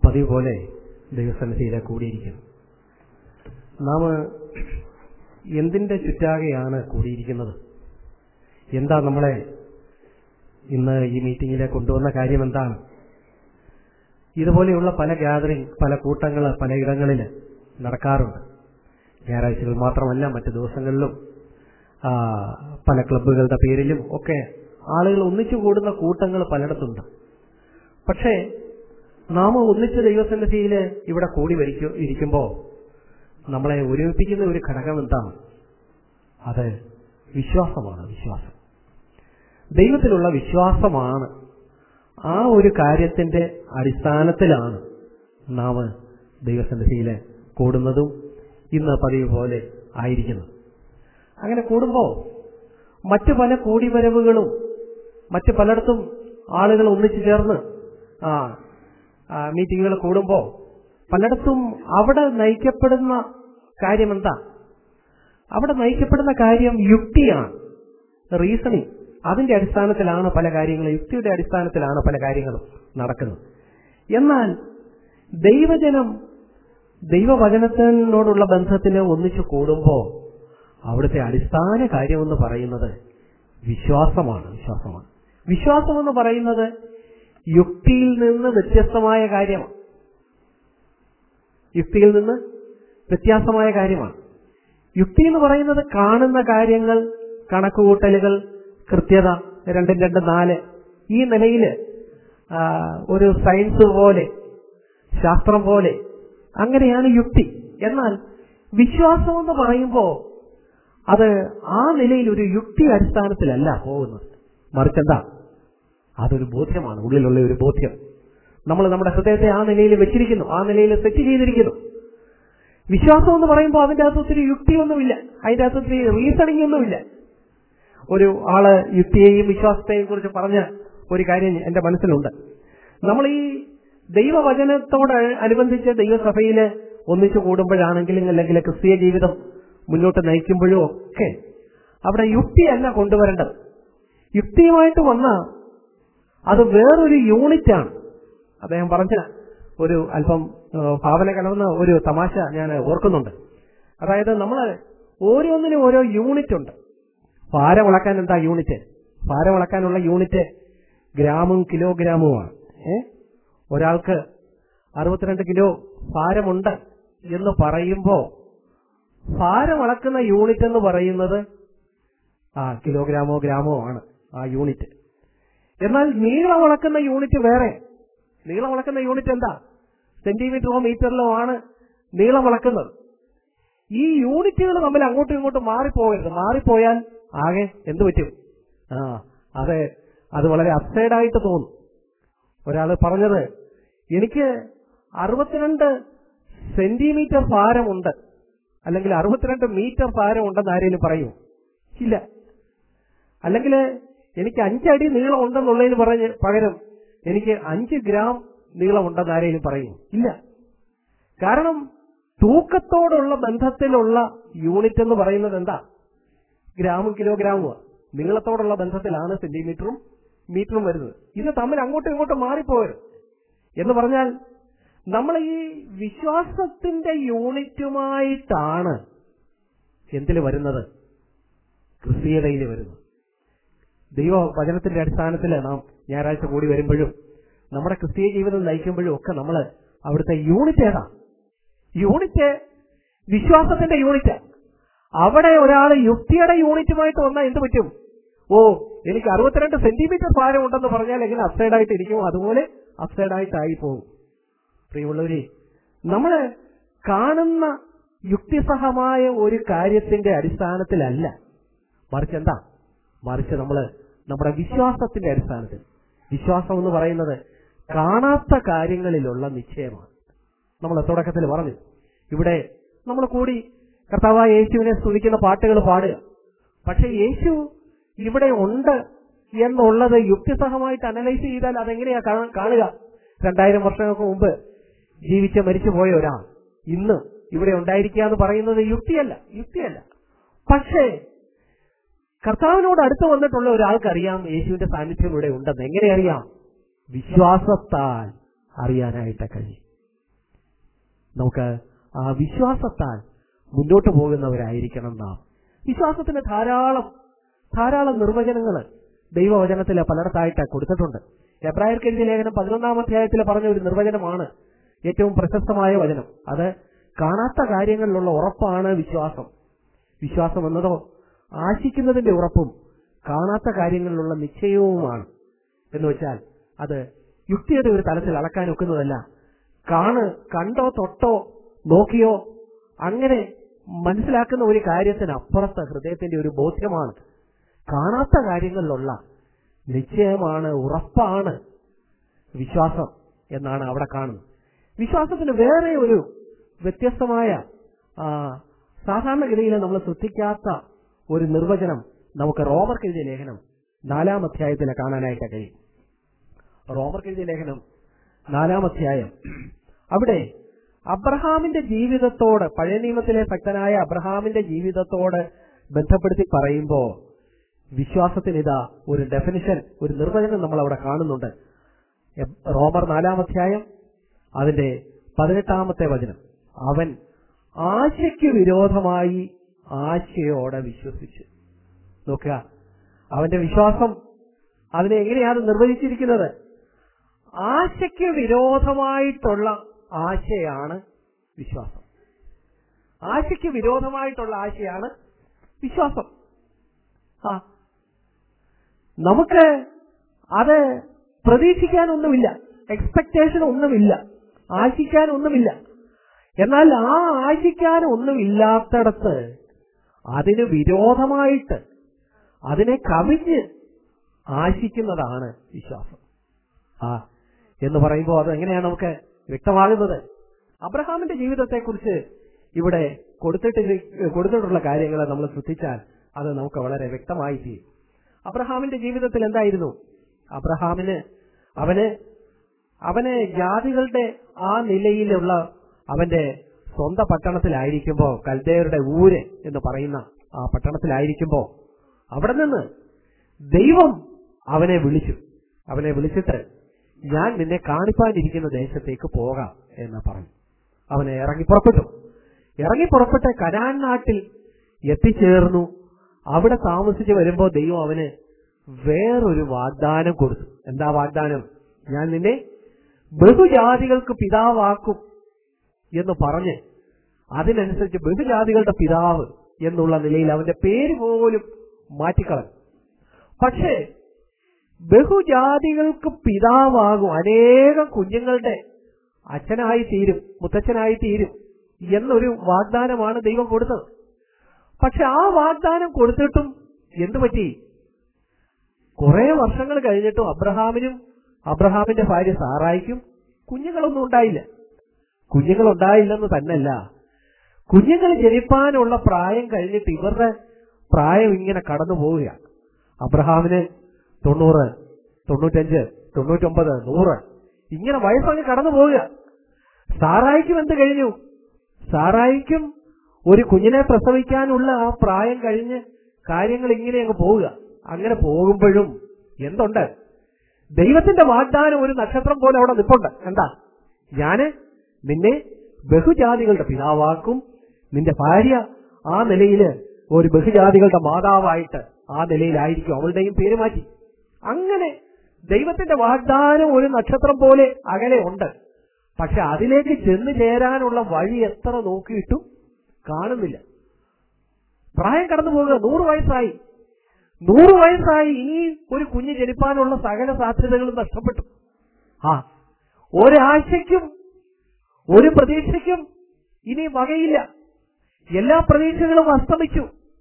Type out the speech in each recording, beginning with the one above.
പതിവ് പോലെ ദൈവസന്നിധിയിലെ കൂടിയിരിക്കുന്നു നാം എന്തിന്റെ ചുറ്റാകെയാണ് കൂടിയിരിക്കുന്നത് എന്താ നമ്മളെ ഇന്ന് ഈ മീറ്റിംഗിലെ കൊണ്ടുവന്ന കാര്യം എന്താണ് ഇതുപോലെയുള്ള പല ഗ്യാതറിംഗ് പല കൂട്ടങ്ങൾ പലയിടങ്ങളിൽ നടക്കാറുണ്ട് ഞായറാഴ്ചകൾ മാത്രമല്ല മറ്റു ദിവസങ്ങളിലും ആ, പല ക്ലബ്ബുകളുടെ പേരിലും ഒക്കെ ആളുകൾ ഒന്നിച്ചു കൂടുന്ന കൂട്ടങ്ങൾ പലയിടത്തുണ്ട് പക്ഷേ നാം ഒന്നിച്ച് ദൈവസന്നിധിയിൽ ഇവിടെ കൂടി വരിക്കു ഇരിക്കുമ്പോൾ നമ്മളെ ഒരുമിപ്പിക്കുന്ന ഒരു ഘടകം എന്താണ് അത് വിശ്വാസമാണ് വിശ്വാസം ദൈവത്തിലുള്ള വിശ്വാസമാണ് ആ ഒരു കാര്യത്തിന്റെ അടിസ്ഥാനത്തിലാണ് നാം ദൈവസന്നിധിയിൽ കൂടുന്നതും ഇന്ന് പതിവ് പോലെ ആയിരിക്കുന്നത് അങ്ങനെ കൂടുമ്പോൾ മറ്റു പല കൂടിവരവുകളും മറ്റു പലയിടത്തും ആളുകൾ ഒന്നിച്ചു ചേർന്ന് ആ മീറ്റിങ്ങുകൾ കൂടുമ്പോൾ പലയിടത്തും അവിടെ നയിക്കപ്പെടുന്ന കാര്യം എന്താ അവിടെ നയിക്കപ്പെടുന്ന കാര്യം യുക്തിയാണ് റീസണിങ് അതിന്റെ അടിസ്ഥാനത്തിലാണ് പല കാര്യങ്ങളും യുക്തിയുടെ അടിസ്ഥാനത്തിലാണ് പല കാര്യങ്ങളും നടക്കുന്നത് എന്നാൽ ദൈവജനം ദൈവവചനത്തിനോടുള്ള ബന്ധത്തിന് ഒന്നിച്ചു കൂടുമ്പോൾ അവിടുത്തെ അടിസ്ഥാന കാര്യമെന്ന് പറയുന്നത് വിശ്വാസമാണ് വിശ്വാസമാണ് വിശ്വാസം എന്ന് പറയുന്നത് യുക്തിയിൽ നിന്ന് വ്യത്യസ്തമായ കാര്യമാണ് യുക്തിയിൽ നിന്ന് വ്യത്യാസമായ കാര്യമാണ് യുക്തി എന്ന് പറയുന്നത് കാണുന്ന കാര്യങ്ങൾ കണക്കുകൂട്ടലുകൾ കൃത്യത രണ്ടും രണ്ട് നാല് ഈ നിലയിൽ ഒരു സയൻസ് പോലെ ശാസ്ത്രം പോലെ അങ്ങനെയാണ് യുക്തി എന്നാൽ വിശ്വാസം എന്ന് പറയുമ്പോൾ അത് ആ നിലയിൽ ഒരു യുക്തി അടിസ്ഥാനത്തിലല്ല പോകുന്നത് മറിച്ചെന്താ അതൊരു ബോധ്യമാണ് ഉള്ളിലുള്ള ഒരു ബോധ്യം നമ്മൾ നമ്മുടെ ഹൃദയത്തെ ആ നിലയിൽ വെച്ചിരിക്കുന്നു ആ നിലയിൽ സെറ്റ് ചെയ്തിരിക്കുന്നു വിശ്വാസം എന്ന് പറയുമ്പോൾ അതിന്റെ അകത്ത് ഒത്തിരി യുക്തിയൊന്നുമില്ല അതിന്റെ അകത്ത് ഒത്തിരി റീസണിംഗ് ഒന്നുമില്ല ഒരു ആള് യുക്തിയെയും വിശ്വാസത്തെയും കുറിച്ച് പറഞ്ഞ ഒരു കാര്യം എന്റെ മനസ്സിലുണ്ട് നമ്മൾ ഈ ദൈവവചനത്തോട് അനുബന്ധിച്ച് ദൈവസഭയിൽ ഒന്നിച്ചു കൂടുമ്പോഴാണെങ്കിലും അല്ലെങ്കിൽ ക്രിസ്തീയ ജീവിതം മുന്നോട്ട് നയിക്കുമ്പോഴും ഒക്കെ അവിടെ യുക്തിയല്ല കൊണ്ടുവരേണ്ടത് യുക്തിയുമായിട്ട് വന്ന അത് വേറൊരു യൂണിറ്റാണ് അദ്ദേഹം പറഞ്ഞ ഒരു അല്പം ആ, ഭാവന കലർന്ന ഒരു തമാശ ഞാൻ ഓർക്കുന്നുണ്ട് അതായത് നമ്മൾ ഓരോന്നിനും ഓരോ യൂണിറ്റ് ഉണ്ട് ഭാരം അളക്കാൻ എന്താ യൂണിറ്റ് ഭാരം അളക്കാനുള്ള യൂണിറ്റ് ഗ്രാമും കിലോഗ്രാമുമാണ് ഏ ഒരാൾക്ക് അറുപത്തിരണ്ട് കിലോ ഭാരമുണ്ട് എന്ന് പറയുമ്പോൾ ഭാരം അളക്കുന്ന യൂണിറ്റ് എന്ന് പറയുന്നത് ആ കിലോഗ്രാമോ ഗ്രാമോ ആണ് ആ യൂണിറ്റ് എന്നാൽ നീളം അളക്കുന്ന യൂണിറ്റ് വേറെ നീളം അളക്കുന്ന യൂണിറ്റ് എന്താ സെന്റിമീറ്ററോ മീറ്ററിലോ ആണ് നീളം അളക്കുന്നത് ഈ യൂണിറ്റുകൾ തമ്മിൽ അങ്ങോട്ടും ഇങ്ങോട്ടും മാറിപ്പോകരുത് മാറിപ്പോയാൽ ആകെ എന്ത് പറ്റും ആ അതെ അത് വളരെ അപ്സൈഡ് ആയിട്ട് തോന്നും ഒരാൾ പറഞ്ഞത് എനിക്ക് അറുപത്തിരണ്ട് സെന്റിമീറ്റർ ഭാരമുണ്ട് അല്ലെങ്കിൽ അറുപത്തിരണ്ട് മീറ്റർ ഭാരമുണ്ടെന്ന് ആരെങ്കിലും പറയൂ ഇല്ല അല്ലെങ്കിൽ എനിക്ക് അഞ്ചടി നീളം ഉണ്ടെന്നുള്ളതിന് പറഞ്ഞ് പകരം എനിക്ക് അഞ്ച് ഗ്രാം നീളമുണ്ടെന്ന് ആരെങ്കിലും പറയും ഇല്ല കാരണം തൂക്കത്തോടുള്ള ബന്ധത്തിലുള്ള യൂണിറ്റ് എന്ന് പറയുന്നത് എന്താ ഗ്രാമും കിലോഗ്രാമും നീളത്തോടുള്ള ബന്ധത്തിലാണ് സെന്റിമീറ്ററും മീറ്ററും വരുന്നത് ഇത് തമ്മിൽ അങ്ങോട്ടും ഇങ്ങോട്ടും മാറിപ്പോകരുത് എന്ന് പറഞ്ഞാൽ നമ്മൾ ഈ വിശ്വാസത്തിന്റെ യൂണിറ്റുമായിട്ടാണ് എന്തിൽ വരുന്നത് ക്രിസ്തീയതയിൽ വരുന്നത് ദൈവ വചനത്തിന്റെ അടിസ്ഥാനത്തിൽ നാം ഞായറാഴ്ച കൂടി വരുമ്പോഴും നമ്മുടെ ക്രിസ്തീയ ജീവിതം നയിക്കുമ്പോഴും ഒക്കെ നമ്മൾ അവിടുത്തെ യൂണിറ്റ് ഏതാ യൂണിറ്റ് വിശ്വാസത്തിന്റെ യൂണിറ്റ് അവിടെ ഒരാൾ യുക്തിയുടെ യൂണിറ്റുമായിട്ട് വന്നാൽ എന്ത് പറ്റും ഓ എനിക്ക് അറുപത്തിരണ്ട് സെന്റിമീറ്റർ ഭാരം ഉണ്ടെന്ന് പറഞ്ഞാൽ എങ്ങനെ അപ്സൈഡ് ആയിട്ട് ഇരിക്കുമോ അതുപോലെ അപ്സൈഡ് ആയിട്ടായി പോകും പ്രിയമുള്ളവരെ നമ്മള് കാണുന്ന യുക്തിസഹമായ ഒരു കാര്യത്തിന്റെ അടിസ്ഥാനത്തിലല്ല മറിച്ച് എന്താ മറിച്ച് നമ്മൾ നമ്മുടെ വിശ്വാസത്തിന്റെ അടിസ്ഥാനത്തിൽ വിശ്വാസം എന്ന് പറയുന്നത് കാണാത്ത കാര്യങ്ങളിലുള്ള നിശ്ചയമാണ് നമ്മൾ തുടക്കത്തിൽ പറഞ്ഞു ഇവിടെ നമ്മൾ കൂടി കർത്താവായ യേശുവിനെ സ്തുതിക്കുന്ന പാട്ടുകൾ പാടുക പക്ഷെ യേശു ഇവിടെ ഉണ്ട് എന്നുള്ളത് യുക്തിസഹമായിട്ട് അനലൈസ് ചെയ്താൽ അതെങ്ങനെയാ കാണ- കാണുക രണ്ടായിരം വർഷങ്ങൾക്ക് മുമ്പ് ജീവിച്ച് മരിച്ചു പോയ ഒരാൾ ഇന്ന് ഇവിടെ ഉണ്ടായിരിക്കുക എന്ന് പറയുന്നത് യുക്തിയല്ല യുക്തിയല്ല പക്ഷേ കർത്താവിനോട് അടുത്ത് വന്നിട്ടുള്ള ഒരാൾക്കറിയാം യേശുവിന്റെ സാന്നിധ്യം ഇവിടെ ഉണ്ടെന്ന് എങ്ങനെ അറിയാം വിശ്വാസത്താൽ അറിയാനായിട്ട് കഴിയും നമുക്ക് ആ വിശ്വാസത്താൽ മുന്നോട്ട് പോകുന്നവരായിരിക്കണം നാം വിശ്വാസത്തിന് ധാരാളം ധാരാളം നിർവചനങ്ങൾ ദൈവവചനത്തിൽ പലയിടത്തായിട്ട് കൊടുത്തിട്ടുണ്ട് എബ്രായർക്ക് എഴുതിയ ലേഖനം പതിനൊന്നാം അധ്യായത്തിൽ പറഞ്ഞ ഒരു നിർവചനമാണ് ഏറ്റവും പ്രശസ്തമായ വചനം അത് കാണാത്ത കാര്യങ്ങളിലുള്ള ഉറപ്പാണ് വിശ്വാസം വിശ്വാസം എന്നതോ ആശിക്കുന്നതിന്റെ ഉറപ്പും കാണാത്ത കാര്യങ്ങളിലുള്ള നിശ്ചയവുമാണ് എന്ന് വെച്ചാൽ അത് യുക്തിയുടെ ഒരു തലത്തിൽ അളക്കാൻ ഒക്കുന്നതല്ല കാണ് കണ്ടോ തൊട്ടോ നോക്കിയോ അങ്ങനെ മനസ്സിലാക്കുന്ന ഒരു കാര്യത്തിന് അപ്പുറത്ത് ഹൃദയത്തിന്റെ ഒരു ബോധ്യമാണ് കാണാത്ത കാര്യങ്ങളിലുള്ള നിശ്ചയമാണ് ഉറപ്പാണ് വിശ്വാസം എന്നാണ് അവിടെ കാണുന്നത് വിശ്വാസത്തിന് വേറെ ഒരു വ്യത്യസ്തമായ ആ, സാധാരണഗതിയിൽ നമ്മൾ ശ്രദ്ധിക്കാത്ത ഒരു നിർവചനം നമുക്ക് റോമർക്ക് എഴുതിയ ലേഖനം നാലാം അധ്യായത്തിൽ കാണാനായിട്ട് കഴിയും റോമർക്ക് എഴുതിയ ലേഖനം നാലാം അധ്യായം അവിടെ അബ്രഹാമിന്റെ ജീവിതത്തോട് പഴയ നിയമത്തിലെ ഭക്തനായ അബ്രഹാമിന്റെ ജീവിതത്തോട് ബന്ധപ്പെടുത്തി പറയുമ്പോ വിശ്വാസത്തിന് ഇതാ ഒരു ഡെഫിനിഷൻ ഒരു നിർവചനം നമ്മൾ അവിടെ കാണുന്നുണ്ട് എബ്- റോമർ നാലാം അധ്യായം അതിന്റെ പതിനെട്ടാമത്തെ വചനം അവൻ ആശയ്ക്ക് വിരോധമായി ആശയോടെ വിശ്വസിച്ചു നോക്കുക അവന്റെ വിശ്വാസം അതിനെ എങ്ങനെയാണ് നിർവചിച്ചിരിക്കുന്നത് ആശയ്ക്ക് വിരോധമായിട്ടുള്ള ആശയാണ് വിശ്വാസം ആശയ്ക്ക് വിരോധമായിട്ടുള്ള ആശയാണ് വിശ്വാസം ആ നമുക്ക് അത് പ്രതീക്ഷിക്കാനൊന്നുമില്ല എക്സ്പെക്ടേഷൻ ഒന്നുമില്ല ആശിക്കാൻ ഒന്നുമില്ല എന്നാൽ ആ ആശിക്കാൻ ഒന്നുമില്ലാത്തടത്ത് അതിന് വിരോധമായിട്ട് അതിനെ കവിഞ്ഞ് ആശിക്കുന്നതാണ് വിശ്വാസം ആ എന്ന് പറയുമ്പോൾ അത് എങ്ങനെയാണ് നമുക്ക് വ്യക്തമാകുന്നത് അബ്രഹാമിന്റെ ജീവിതത്തെക്കുറിച്ച് ഇവിടെ കൊടുത്തിട്ട് കൊടുത്തിട്ടുള്ള കാര്യങ്ങൾ നമ്മൾ ശ്രദ്ധിച്ചാൽ അത് നമുക്ക് വളരെ വ്യക്തമായി തീരും അബ്രഹാമിന്റെ ജീവിതത്തിൽ എന്തായിരുന്നു അബ്രഹാമിന് അവന് അവന് ജാതികളുടെ ആ നിലയിലുള്ള അവന്റെ സ്വന്തം പട്ടണത്തിലായിരിക്കുമ്പോ കൽദേവരുടെ ഊര് എന്ന് പറയുന്ന ആ പട്ടണത്തിലായിരിക്കുമ്പോ അവിടെ നിന്ന് ദൈവം അവനെ വിളിച്ചു അവനെ വിളിച്ചിട്ട് ഞാൻ നിന്നെ കാണിപ്പാനിരിക്കുന്ന ദേശത്തേക്ക് പോകാം എന്ന് പറഞ്ഞു അവനെ ഇറങ്ങി പുറപ്പെട്ടു ഇറങ്ങി പുറപ്പെട്ട് കനാൻ നാട്ടിൽ എത്തിച്ചേർന്നു അവിടെ താമസിച്ച് വരുമ്പോ ദൈവം അവന് വേറൊരു വാഗ്ദാനം കൊടുത്തു എന്താ വാഗ്ദാനം ഞാൻ നിന്നെ ബഹുജാതികൾക്ക് പിതാവാക്കും എന്ന് പറഞ്ഞ് അതിനനുസരിച്ച് ബഹുജാതികളുടെ പിതാവ് എന്നുള്ള നിലയിൽ അവന്റെ പേര് പോലും മാറ്റിക്കളഞ്ഞു പക്ഷേ ബഹുജാതികൾക്ക് പിതാവാകും അനേകം കുഞ്ഞുങ്ങളുടെ അച്ഛനായി തീരും മുത്തച്ഛനായി തീരും എന്നൊരു വാഗ്ദാനമാണ് ദൈവം കൊടുത്തത് പക്ഷെ ആ വാഗ്ദാനം കൊടുത്തിട്ടും എന്തു പറ്റി കുറെ വർഷങ്ങൾ കഴിഞ്ഞിട്ടും അബ്രഹാമിനും അബ്രഹാമിന്റെ ഭാര്യ സാറായിക്കും കുഞ്ഞുങ്ങളൊന്നും ഉണ്ടായില്ല കുഞ്ഞുങ്ങൾ ഉണ്ടായില്ലെന്ന് തന്നല്ല കുഞ്ഞുങ്ങൾ ജനിപ്പാനുള്ള പ്രായം കഴിഞ്ഞിട്ട് ഇവരുടെ പ്രായം ഇങ്ങനെ കടന്നു പോവുക അബ്രഹാമിന് തൊണ്ണൂറ് തൊണ്ണൂറ്റഞ്ച് തൊണ്ണൂറ്റൊമ്പത് നൂറ് ഇങ്ങനെ വയസ്സങ്ങ് കടന്നു പോവുക സാറായിക്കും എന്ത് കഴിഞ്ഞു സാറായിക്കും ഒരു കുഞ്ഞിനെ പ്രസവിക്കാനുള്ള ആ പ്രായം കഴിഞ്ഞ് കാര്യങ്ങൾ ഇങ്ങനെ അങ്ങ് പോവുക അങ്ങനെ പോകുമ്പോഴും എന്തുണ്ട് ദൈവത്തിന്റെ വാഗ്ദാനം ഒരു നക്ഷത്രം പോലെ അവിടെ നിൽപ്പുണ്ട് എന്താ ഞാന് നിന്നെ ബഹുജാതികളുടെ പിതാവാക്കും നിന്റെ ഭാര്യ ആ നിലയില് ഒരു ബഹുജാതികളുടെ മാതാവായിട്ട് ആ നിലയിലായിരിക്കും അവളുടെയും പേര് മാറ്റി അങ്ങനെ ദൈവത്തിന്റെ വാഗ്ദാനം ഒരു നക്ഷത്രം പോലെ അകലെ ഉണ്ട് പക്ഷെ അതിലേക്ക് ചെന്ന് ചേരാനുള്ള വഴി എത്ര നോക്കിയിട്ടും കാണുന്നില്ല പ്രായം കടന്നു പോകുക നൂറ് വയസ്സായി നൂറ് വയസ്സായി ഇനി ഒരു കുഞ്ഞ് ജനിപ്പാനുള്ള സകല സാധ്യതകളും നഷ്ടപ്പെട്ടു ആ ഒരാശയ്ക്കും ഒരു പ്രതീക്ഷയ്ക്കും ഇനി വകയില്ല എല്ലാ പ്രതീക്ഷകളും അസ്തമിച്ചു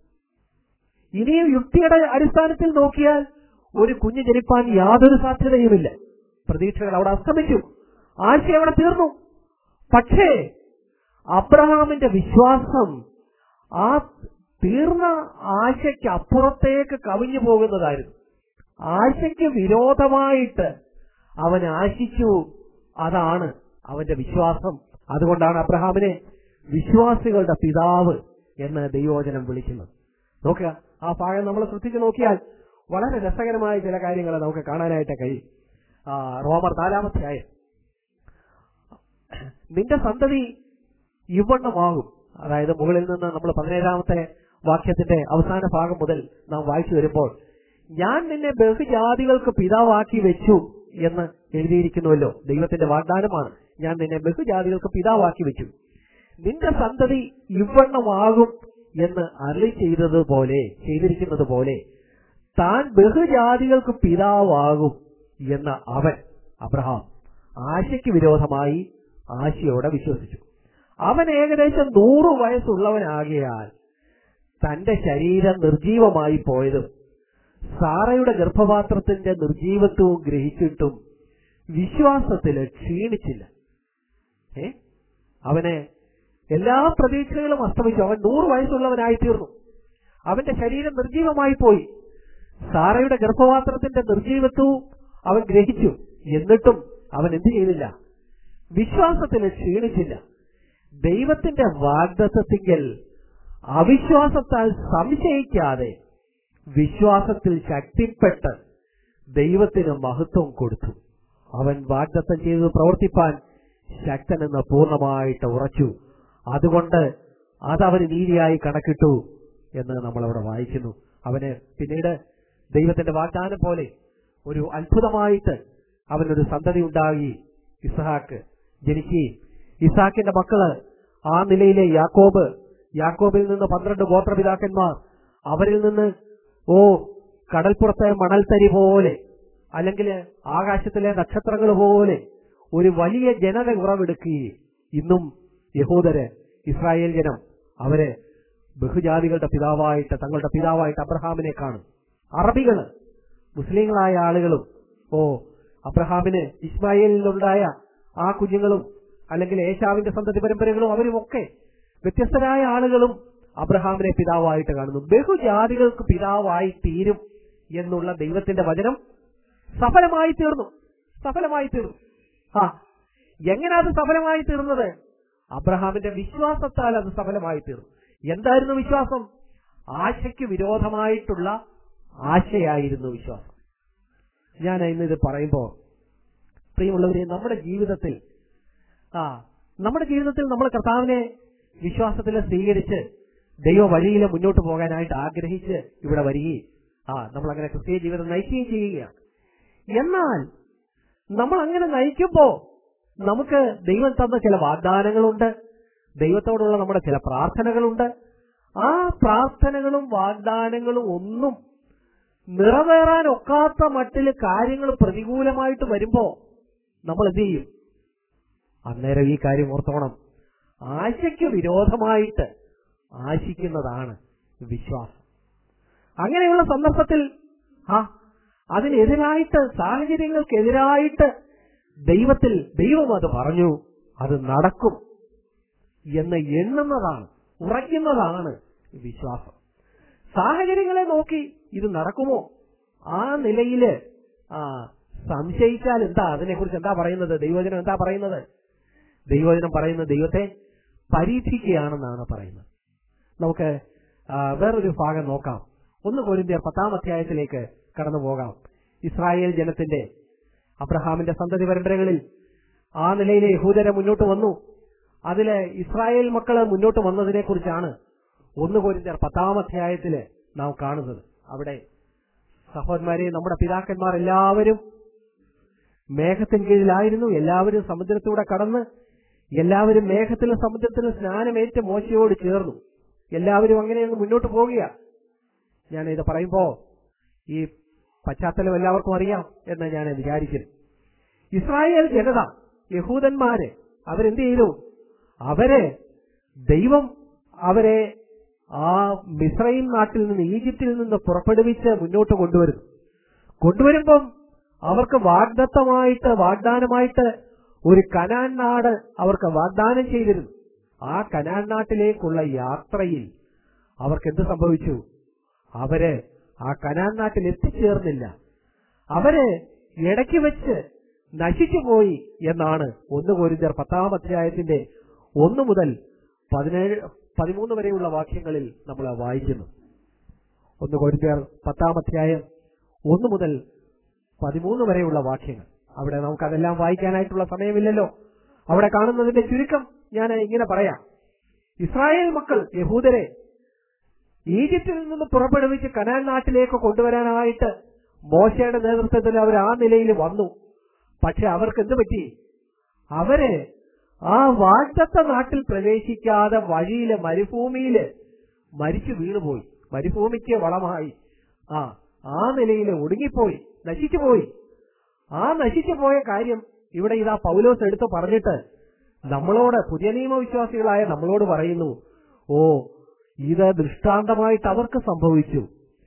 ഇനിയും യുക്തിയുടെ അടിസ്ഥാനത്തിൽ നോക്കിയാൽ ഒരു കുഞ്ഞ് ജനിപ്പാൻ യാതൊരു സാധ്യതയുമില്ല പ്രതീക്ഷകൾ അവിടെ അസ്തമിച്ചു ആശ അവിടെ തീർന്നു പക്ഷേ അബ്രഹാമിന്റെ വിശ്വാസം ആ തീർന്ന ആശയ്ക്ക് അപ്പുറത്തേക്ക് കവിഞ്ഞു പോകുന്നതായിരുന്നു ആശയ്ക്ക് വിരോധമായിട്ട് അവൻ ആശിച്ചു അതാണ് അവന്റെ വിശ്വാസം അതുകൊണ്ടാണ് അബ്രഹാമിനെ വിശ്വാസികളുടെ പിതാവ് എന്ന് ദൈവോചനം വിളിക്കുന്നത് നോക്കുക ആ ഭാഗം നമ്മൾ ശ്രദ്ധിച്ചു നോക്കിയാൽ വളരെ രസകരമായ ചില കാര്യങ്ങൾ നമുക്ക് കാണാനായിട്ട് കഴിയും ആ, റോമർ നാലാമധ്യായം നിന്റെ സന്തതി ഇവണ്ണമാകും അതായത് മുകളിൽ നിന്ന് നമ്മൾ പതിനേഴാമത്തെ വാക്യത്തിന്റെ അവസാന ഭാഗം മുതൽ നാം വായിച്ചു വരുമ്പോൾ ഞാൻ നിന്നെ ബഹുജാതികൾക്ക് പിതാവാക്കി വെച്ചു എന്ന് എഴുതിയിരിക്കുന്നുവല്ലോ ദൈവത്തിന്റെ വാഗ്ദാനമാണ് ഞാൻ നിന്നെ ബഹുജാതികൾക്ക് പിതാവാക്കി വെച്ചു നിന്റെ സന്തതി ഇവണ്ണമാകും എന്ന് അരളി ചെയ്തതുപോലെ ചെയ്തിരിക്കുന്നത് പോലെ താൻ ബഹുജാതികൾക്ക് പിതാവാകും എന്ന അവൻ അബ്രഹാം ആശയ്ക്ക് വിരോധമായി ആശയോടെ വിശ്വസിച്ചു അവൻ ഏകദേശം നൂറു വയസ്സുള്ളവനാകിയാൽ തന്റെ ശരീരം നിർജീവമായി പോയതും സാറയുടെ ഗർഭപാത്രത്തിന്റെ നിർജീവത്വവും ഗ്രഹിച്ചിട്ടും വിശ്വാസത്തിൽ ക്ഷീണിച്ചില്ല ഏ അവന് എല്ലാ പ്രതീക്ഷകളും അസ്തമിച്ചു അവൻ നൂറ് വയസ്സുള്ളവനായി തീർന്നു അവന്റെ ശരീരം നിർജീവമായി പോയി സാറയുടെ ഗർഭപാത്രത്തിന്റെ നിർജീവത്വവും അവൻ ഗ്രഹിച്ചു എന്നിട്ടും അവൻ എന്ത് ചെയ്തില്ല വിശ്വാസത്തിൽ ക്ഷീണിച്ചില്ല ദൈവത്തിന്റെ വാഗ്ദത്തത്തിങ്കൽ അവിശ്വാസത്താൽ സംശയിക്കാതെ വിശ്വാസത്തിൽ ശക്തിപ്പെട്ട് ദൈവത്തിന് മഹത്വം കൊടുത്തു അവൻ വാഗ്ദത്തം ചെയ്ത് പ്രവർത്തിപ്പാൻ ശക്തനെന്ന് പൂർണ്ണമായിട്ട് ഉറച്ചു അതുകൊണ്ട് അതവന് നീതിയായി കണക്കിട്ടു എന്ന് നമ്മൾ അവിടെ വായിക്കുന്നു അവന് പിന്നീട് ദൈവത്തിന്റെ വാഗ്ദാനം പോലെ ഒരു അത്ഭുതമായിട്ട് അവനൊരു സന്തതി ഉണ്ടായി ഇസ്ഹാക്ക് ജനിക്കുകയും ഇസ്ഹാക്കിന്റെ മക്കള് ആ നിലയിലെ യാക്കോബ് യാക്കോബിൽ നിന്ന് പന്ത്രണ്ട് ഗോത്രപിതാക്കന്മാർ അവരിൽ നിന്ന് ഓ കടൽപ്പുറത്തെ മണൽത്തരി പോലെ അല്ലെങ്കിൽ ആകാശത്തിലെ നക്ഷത്രങ്ങൾ പോലെ ഒരു വലിയ ജനത ഉറവെടുക്കുകയും ഇന്നും യഹൂദര് ഇസ്രായേൽ ജനം അവരെ ബഹുജാതികളുടെ പിതാവായിട്ട് തങ്ങളുടെ പിതാവായിട്ട് അബ്രഹാമിനെ കാണും അറബികള് മുസ്ലിങ്ങളായ ആളുകളും ഓ അബ്രഹാമിന് ഇസ്മായിലിലുണ്ടായ ആ കുഞ്ഞുങ്ങളും അല്ലെങ്കിൽ ഏശാവിന്റെ സന്തതി പരമ്പരകളും അവരുമൊക്കെ വ്യത്യസ്തരായ ആളുകളും അബ്രഹാമിനെ പിതാവായിട്ട് കാണുന്നു ബഹുജാതികൾക്ക് പിതാവായി തീരും എന്നുള്ള ദൈവത്തിന്റെ വചനം സഫലമായി തീർന്നു സഫലമായി തീർന്നു ആ എങ്ങനെ അത് സഫലമായി തീർന്നത് അബ്രഹാമിന്റെ വിശ്വാസത്താൽ അത് സഫലമായി തീർന്നു എന്തായിരുന്നു വിശ്വാസം ആശയ്ക്ക് വിരോധമായിട്ടുള്ള ആശയായിരുന്നു വിശ്വാസം ഞാൻ ഇന്ന് ഇത് പറയുമ്പോ പ്രിയമുള്ളവരെ നമ്മുടെ ജീവിതത്തിൽ ആ നമ്മുടെ ജീവിതത്തിൽ നമ്മൾ കർത്താവിനെ വിശ്വാസത്തിൽ സ്വീകരിച്ച് ദൈവ വഴിയിൽ മുന്നോട്ട് പോകാനായിട്ട് ആഗ്രഹിച്ച് ഇവിടെ വരികയും ആ നമ്മൾ അങ്ങനെ ക്രിസ്തീയ ജീവിതം നയിക്കുകയും ചെയ്യുകയാണ് എന്നാൽ നമ്മൾ അങ്ങനെ നയിക്കുമ്പോ നമുക്ക് ദൈവം തന്ന ചില വാഗ്ദാനങ്ങളുണ്ട് ദൈവത്തോടുള്ള നമ്മുടെ ചില പ്രാർത്ഥനകളുണ്ട് ആ പ്രാർത്ഥനകളും വാഗ്ദാനങ്ങളും ഒന്നും നിറവേറാൻ ഒക്കാത്ത മട്ടില് കാര്യങ്ങൾ പ്രതികൂലമായിട്ട് വരുമ്പോ നമ്മൾ എന്ത് ചെയ്യും അന്നേരം ഈ കാര്യം ഓർത്തോണം ആശയ്ക്ക് വിരോധമായിട്ട് ആശിക്കുന്നതാണ് വിശ്വാസം അങ്ങനെയുള്ള സന്ദർഭത്തിൽ ആ അതിനെതിരായിട്ട് സാഹചര്യങ്ങൾക്കെതിരായിട്ട് ദൈവത്തിൽ ദൈവം അത് പറഞ്ഞു അത് നടക്കും എന്ന് എണ്ണുന്നതാണ് ഉറയ്ക്കുന്നതാണ് വിശ്വാസം സാഹചര്യങ്ങളെ നോക്കി ഇത് നടക്കുമോ ആ നിലയില് ആ സംശയിച്ചാൽ എന്താ അതിനെക്കുറിച്ച് എന്താ പറയുന്നത് ദൈവജനം എന്താ പറയുന്നത് ദൈവജനം പറയുന്നത് ദൈവത്തെ പരീക്ഷിക്കുകയാണെന്നാണ് പറയുന്നത് നമുക്ക് ആ, വേറൊരു ഭാഗം നോക്കാം ഒന്ന് കോരിന്ത്യർ പത്താം അധ്യായത്തിലേക്ക് കടന്നു പോകാം ഇസ്രായേൽ ജനത്തിന്റെ അബ്രഹാമിന്റെ സന്തതി പരമ്പരകളിൽ ആ നിലയിലെ യഹൂദരെ മുന്നോട്ട് വന്നു അതില് ഇസ്രായേൽ മക്കള് മുന്നോട്ട് വന്നതിനെ കുറിച്ചാണ് ഒന്ന് കോരിന്ത്യർ പത്താം അധ്യായത്തില് നാം കാണുന്നത് അവിടെ സഹോദരന്മാരെ നമ്മുടെ പിതാക്കന്മാർ എല്ലാവരും മേഘത്തിൻ കീഴിലായിരുന്നു എല്ലാവരും സമുദ്രത്തിലൂടെ കടന്ന് എല്ലാവരും മേഘത്തിലും സമുദ്രത്തിലും സ്നാനമേറ്റ് മോശയോട് ചേർന്നു എല്ലാവരും അങ്ങനെ അങ്ങ് മുന്നോട്ട് പോവുക ഞാൻ ഇത് പറയുമ്പോ ഈ പശ്ചാത്തലം എല്ലാവർക്കും അറിയാം എന്ന് ഞാൻ വിചാരിക്കുന്നു ഇസ്രായേൽ ജനത യഹൂദന്മാര് അവരെന്ത് ചെയ്തു അവരെ ദൈവം അവരെ ആ മിസ്രൈം നാട്ടിൽ നിന്ന് ഈജിപ്തിൽ നിന്ന് പുറപ്പെടുവിച്ച് മുന്നോട്ട് കൊണ്ടുവരുന്നു കൊണ്ടുവരുമ്പം അവർക്ക് വാഗ്ദത്തമായിട്ട് വാഗ്ദാനമായിട്ട് ഒരു കനാൻ നാട് അവർക്ക് വാഗ്ദാനം ചെയ്തിരുന്നു ആ കനാൻ നാട്ടിലേക്കുള്ള യാത്രയിൽ അവർക്ക് എന്ത് സംഭവിച്ചു അവര് ആ കനാൻ നാട്ടിൽ എത്തിച്ചേർന്നില്ല അവര് ഇടയ്ക്ക് വെച്ച് നശിച്ചുപോയി എന്നാണ് ഒന്ന് കോരിന്തർ പത്താം അധ്യായത്തിന്റെ ഒന്ന് മുതൽ പതിനേഴ് പതിമൂന്ന് വരെയുള്ള വാക്യങ്ങളിൽ നമ്മൾ വായിക്കുന്നു ഒന്ന് കോരിന്തർ പത്താം അധ്യായം ഒന്ന് മുതൽ പതിമൂന്ന് വരെയുള്ള വാക്യങ്ങൾ അവിടെ നമുക്കതെല്ലാം വായിക്കാനായിട്ടുള്ള സമയമില്ലല്ലോ അവിടെ കാണുന്നതിന്റെ ചുരുക്കം ഞാൻ ഇങ്ങനെ പറയാം ഇസ്രായേൽ മക്കൾ യഹൂദരെ ഈജിപ്തിൽ നിന്ന് പുറപ്പെടുവിച്ച് കനാൻ നാട്ടിലേക്ക് കൊണ്ടുവരാനായിട്ട് മോശയുടെ നേതൃത്വത്തിൽ അവർ ആ നിലയിൽ വന്നു പക്ഷെ അവർക്ക് എന്ത് പറ്റി അവര് ആ വാഗ്ദത്ത നാട്ടിൽ പ്രവേശിക്കാതെ വഴിയിലെ മരുഭൂമിയില് മരിച്ചു വീണുപോയി മരുഭൂമിക്ക് വളമായി ആ ആ നിലയിൽ ഒടുങ്ങിപ്പോയി നശിച്ചുപോയി ആ നശിച്ചു പോയ കാര്യം ഇവിടെ ഇതാ പൗലോസ് എടുത്ത് പറഞ്ഞിട്ട് നമ്മളോട് പുതിയ നിയമവിശ്വാസികളായ നമ്മളോട് പറയുന്നു ഓ ഇത് ദൃഷ്ടാന്തമായിട്ട് അവർക്ക് സംഭവിച്ചു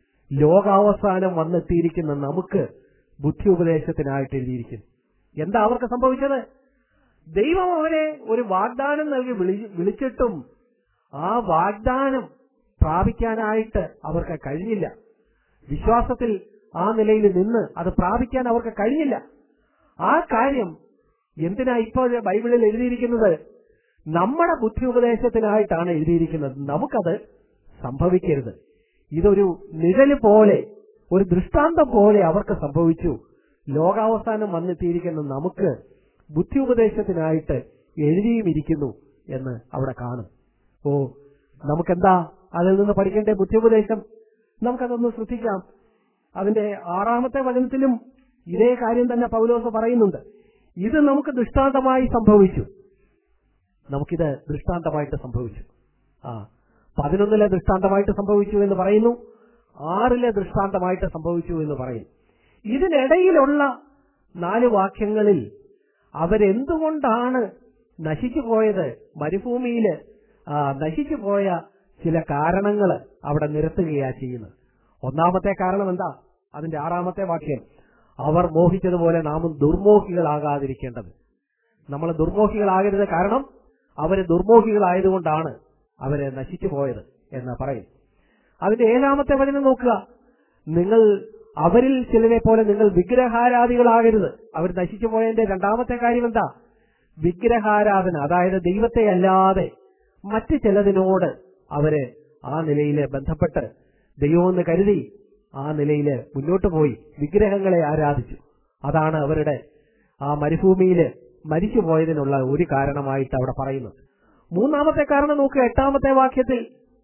ലോകാവസാനം വന്നെത്തിയിരിക്കുന്ന നമുക്ക് ബുദ്ധി ഉപദേശത്തിനായിട്ട് എഴുതിയിരിക്കുന്നു എന്താ അവർക്ക് സംഭവിച്ചത് ദൈവം അവരെ ഒരു വാഗ്ദാനം നൽകി വിളി- വിളിച്ചിട്ടും ആ വാഗ്ദാനം പ്രാപിക്കാനായിട്ട് അവർക്ക് കഴിഞ്ഞില്ല വിശ്വാസത്തിൽ ആ നിലയിൽ നിന്ന് അത് പ്രാപിക്കാൻ അവർക്ക് കഴിഞ്ഞില്ല ആ കാര്യം എന്തിനാ ഇപ്പോൾ ബൈബിളിൽ എഴുതിയിരിക്കുന്നത് നമ്മുടെ ബുദ്ധി ഉപദേശത്തിനായിട്ടാണ് എഴുതിയിരിക്കുന്നത് നമുക്കത് സംഭവിക്കരുത് ഇതൊരു നിഴല് പോലെ ഒരു ദൃഷ്ടാന്തം പോലെ അവർക്ക് സംഭവിച്ചു ലോകാവസാനം വന്നെത്തിയിരിക്കുന്ന നമുക്ക് ബുദ്ധി ഉപദേശത്തിനായിട്ട് എഴുതിയും ഇരിക്കുന്നു എന്ന് അവിടെ കാണും ഓ നമുക്കെന്താ അതിൽ നിന്ന് പഠിക്കേണ്ട ബുദ്ധി ഉപദേശം നമുക്കതൊന്ന് ശ്രദ്ധിക്കാം അതിന്റെ ആറാമത്തെ വചനത്തിലും ഇതേ കാര്യം തന്നെ പൗലോസ് പറയുന്നുണ്ട് ഇത് നമുക്ക് ദൃഷ്ടാന്തമായി സംഭവിച്ചു നമുക്കിത് ദൃഷ്ടാന്തമായിട്ട് സംഭവിച്ചു ആ പതിനൊന്നിലെ ദൃഷ്ടാന്തമായിട്ട് സംഭവിച്ചു എന്ന് പറയുന്നു ആറിലെ ദൃഷ്ടാന്തമായിട്ട് സംഭവിച്ചു എന്ന് പറയുന്നു ഇതിനിടയിലുള്ള നാല് വാക്യങ്ങളിൽ അവരെന്തുകൊണ്ടാണ് നശിച്ചു പോയത് മരുഭൂമിയില് ആ, നശിച്ചു പോയ ചില കാരണങ്ങൾ അവിടെ നിരത്തുകയാ ചെയ്യുന്നത് ഒന്നാമത്തെ കാരണം എന്താ അതിന്റെ ആറാമത്തെ വാക്യം അവർ മോഹിച്ചതുപോലെ നാമും ദുർമോഹികളാകാതിരിക്കേണ്ടത് നമ്മൾ ദുർമോഹികളാകരുത് കാരണം അവര് ദുർമോഹികളായതുകൊണ്ടാണ് അവര് നശിച്ചു പോയത് എന്ന് പറയും അതിന്റെ ഏഴാമത്തെ വചനം നോക്കുക നിങ്ങൾ അവരിൽ ചിലരെ പോലെ നിങ്ങൾ വിഗ്രഹാരാധികളാകരുത് അവർ നശിച്ചു പോയതിന്റെ രണ്ടാമത്തെ കാര്യം എന്താ വിഗ്രഹാരാധന അതായത് ദൈവത്തെ അല്ലാതെ മറ്റ് ചിലതിനോട് അവര് ആ നിലയിൽ ബന്ധപ്പെട്ട് ദൈവമെന്ന് കരുതി ആ നിലയിൽ മുന്നോട്ട് പോയി വിഗ്രഹങ്ങളെ ആരാധിച്ചു അതാണ് അവരുടെ ആ മരുഭൂമിയിൽ മരിച്ചു പോയതിനുള്ള ഒരു കാരണമായിട്ട് അവിടെ പറയുന്നത് മൂന്നാമത്തെ കാരണം നോക്കുക എട്ടാമത്തെ വാക്യത്തിൽ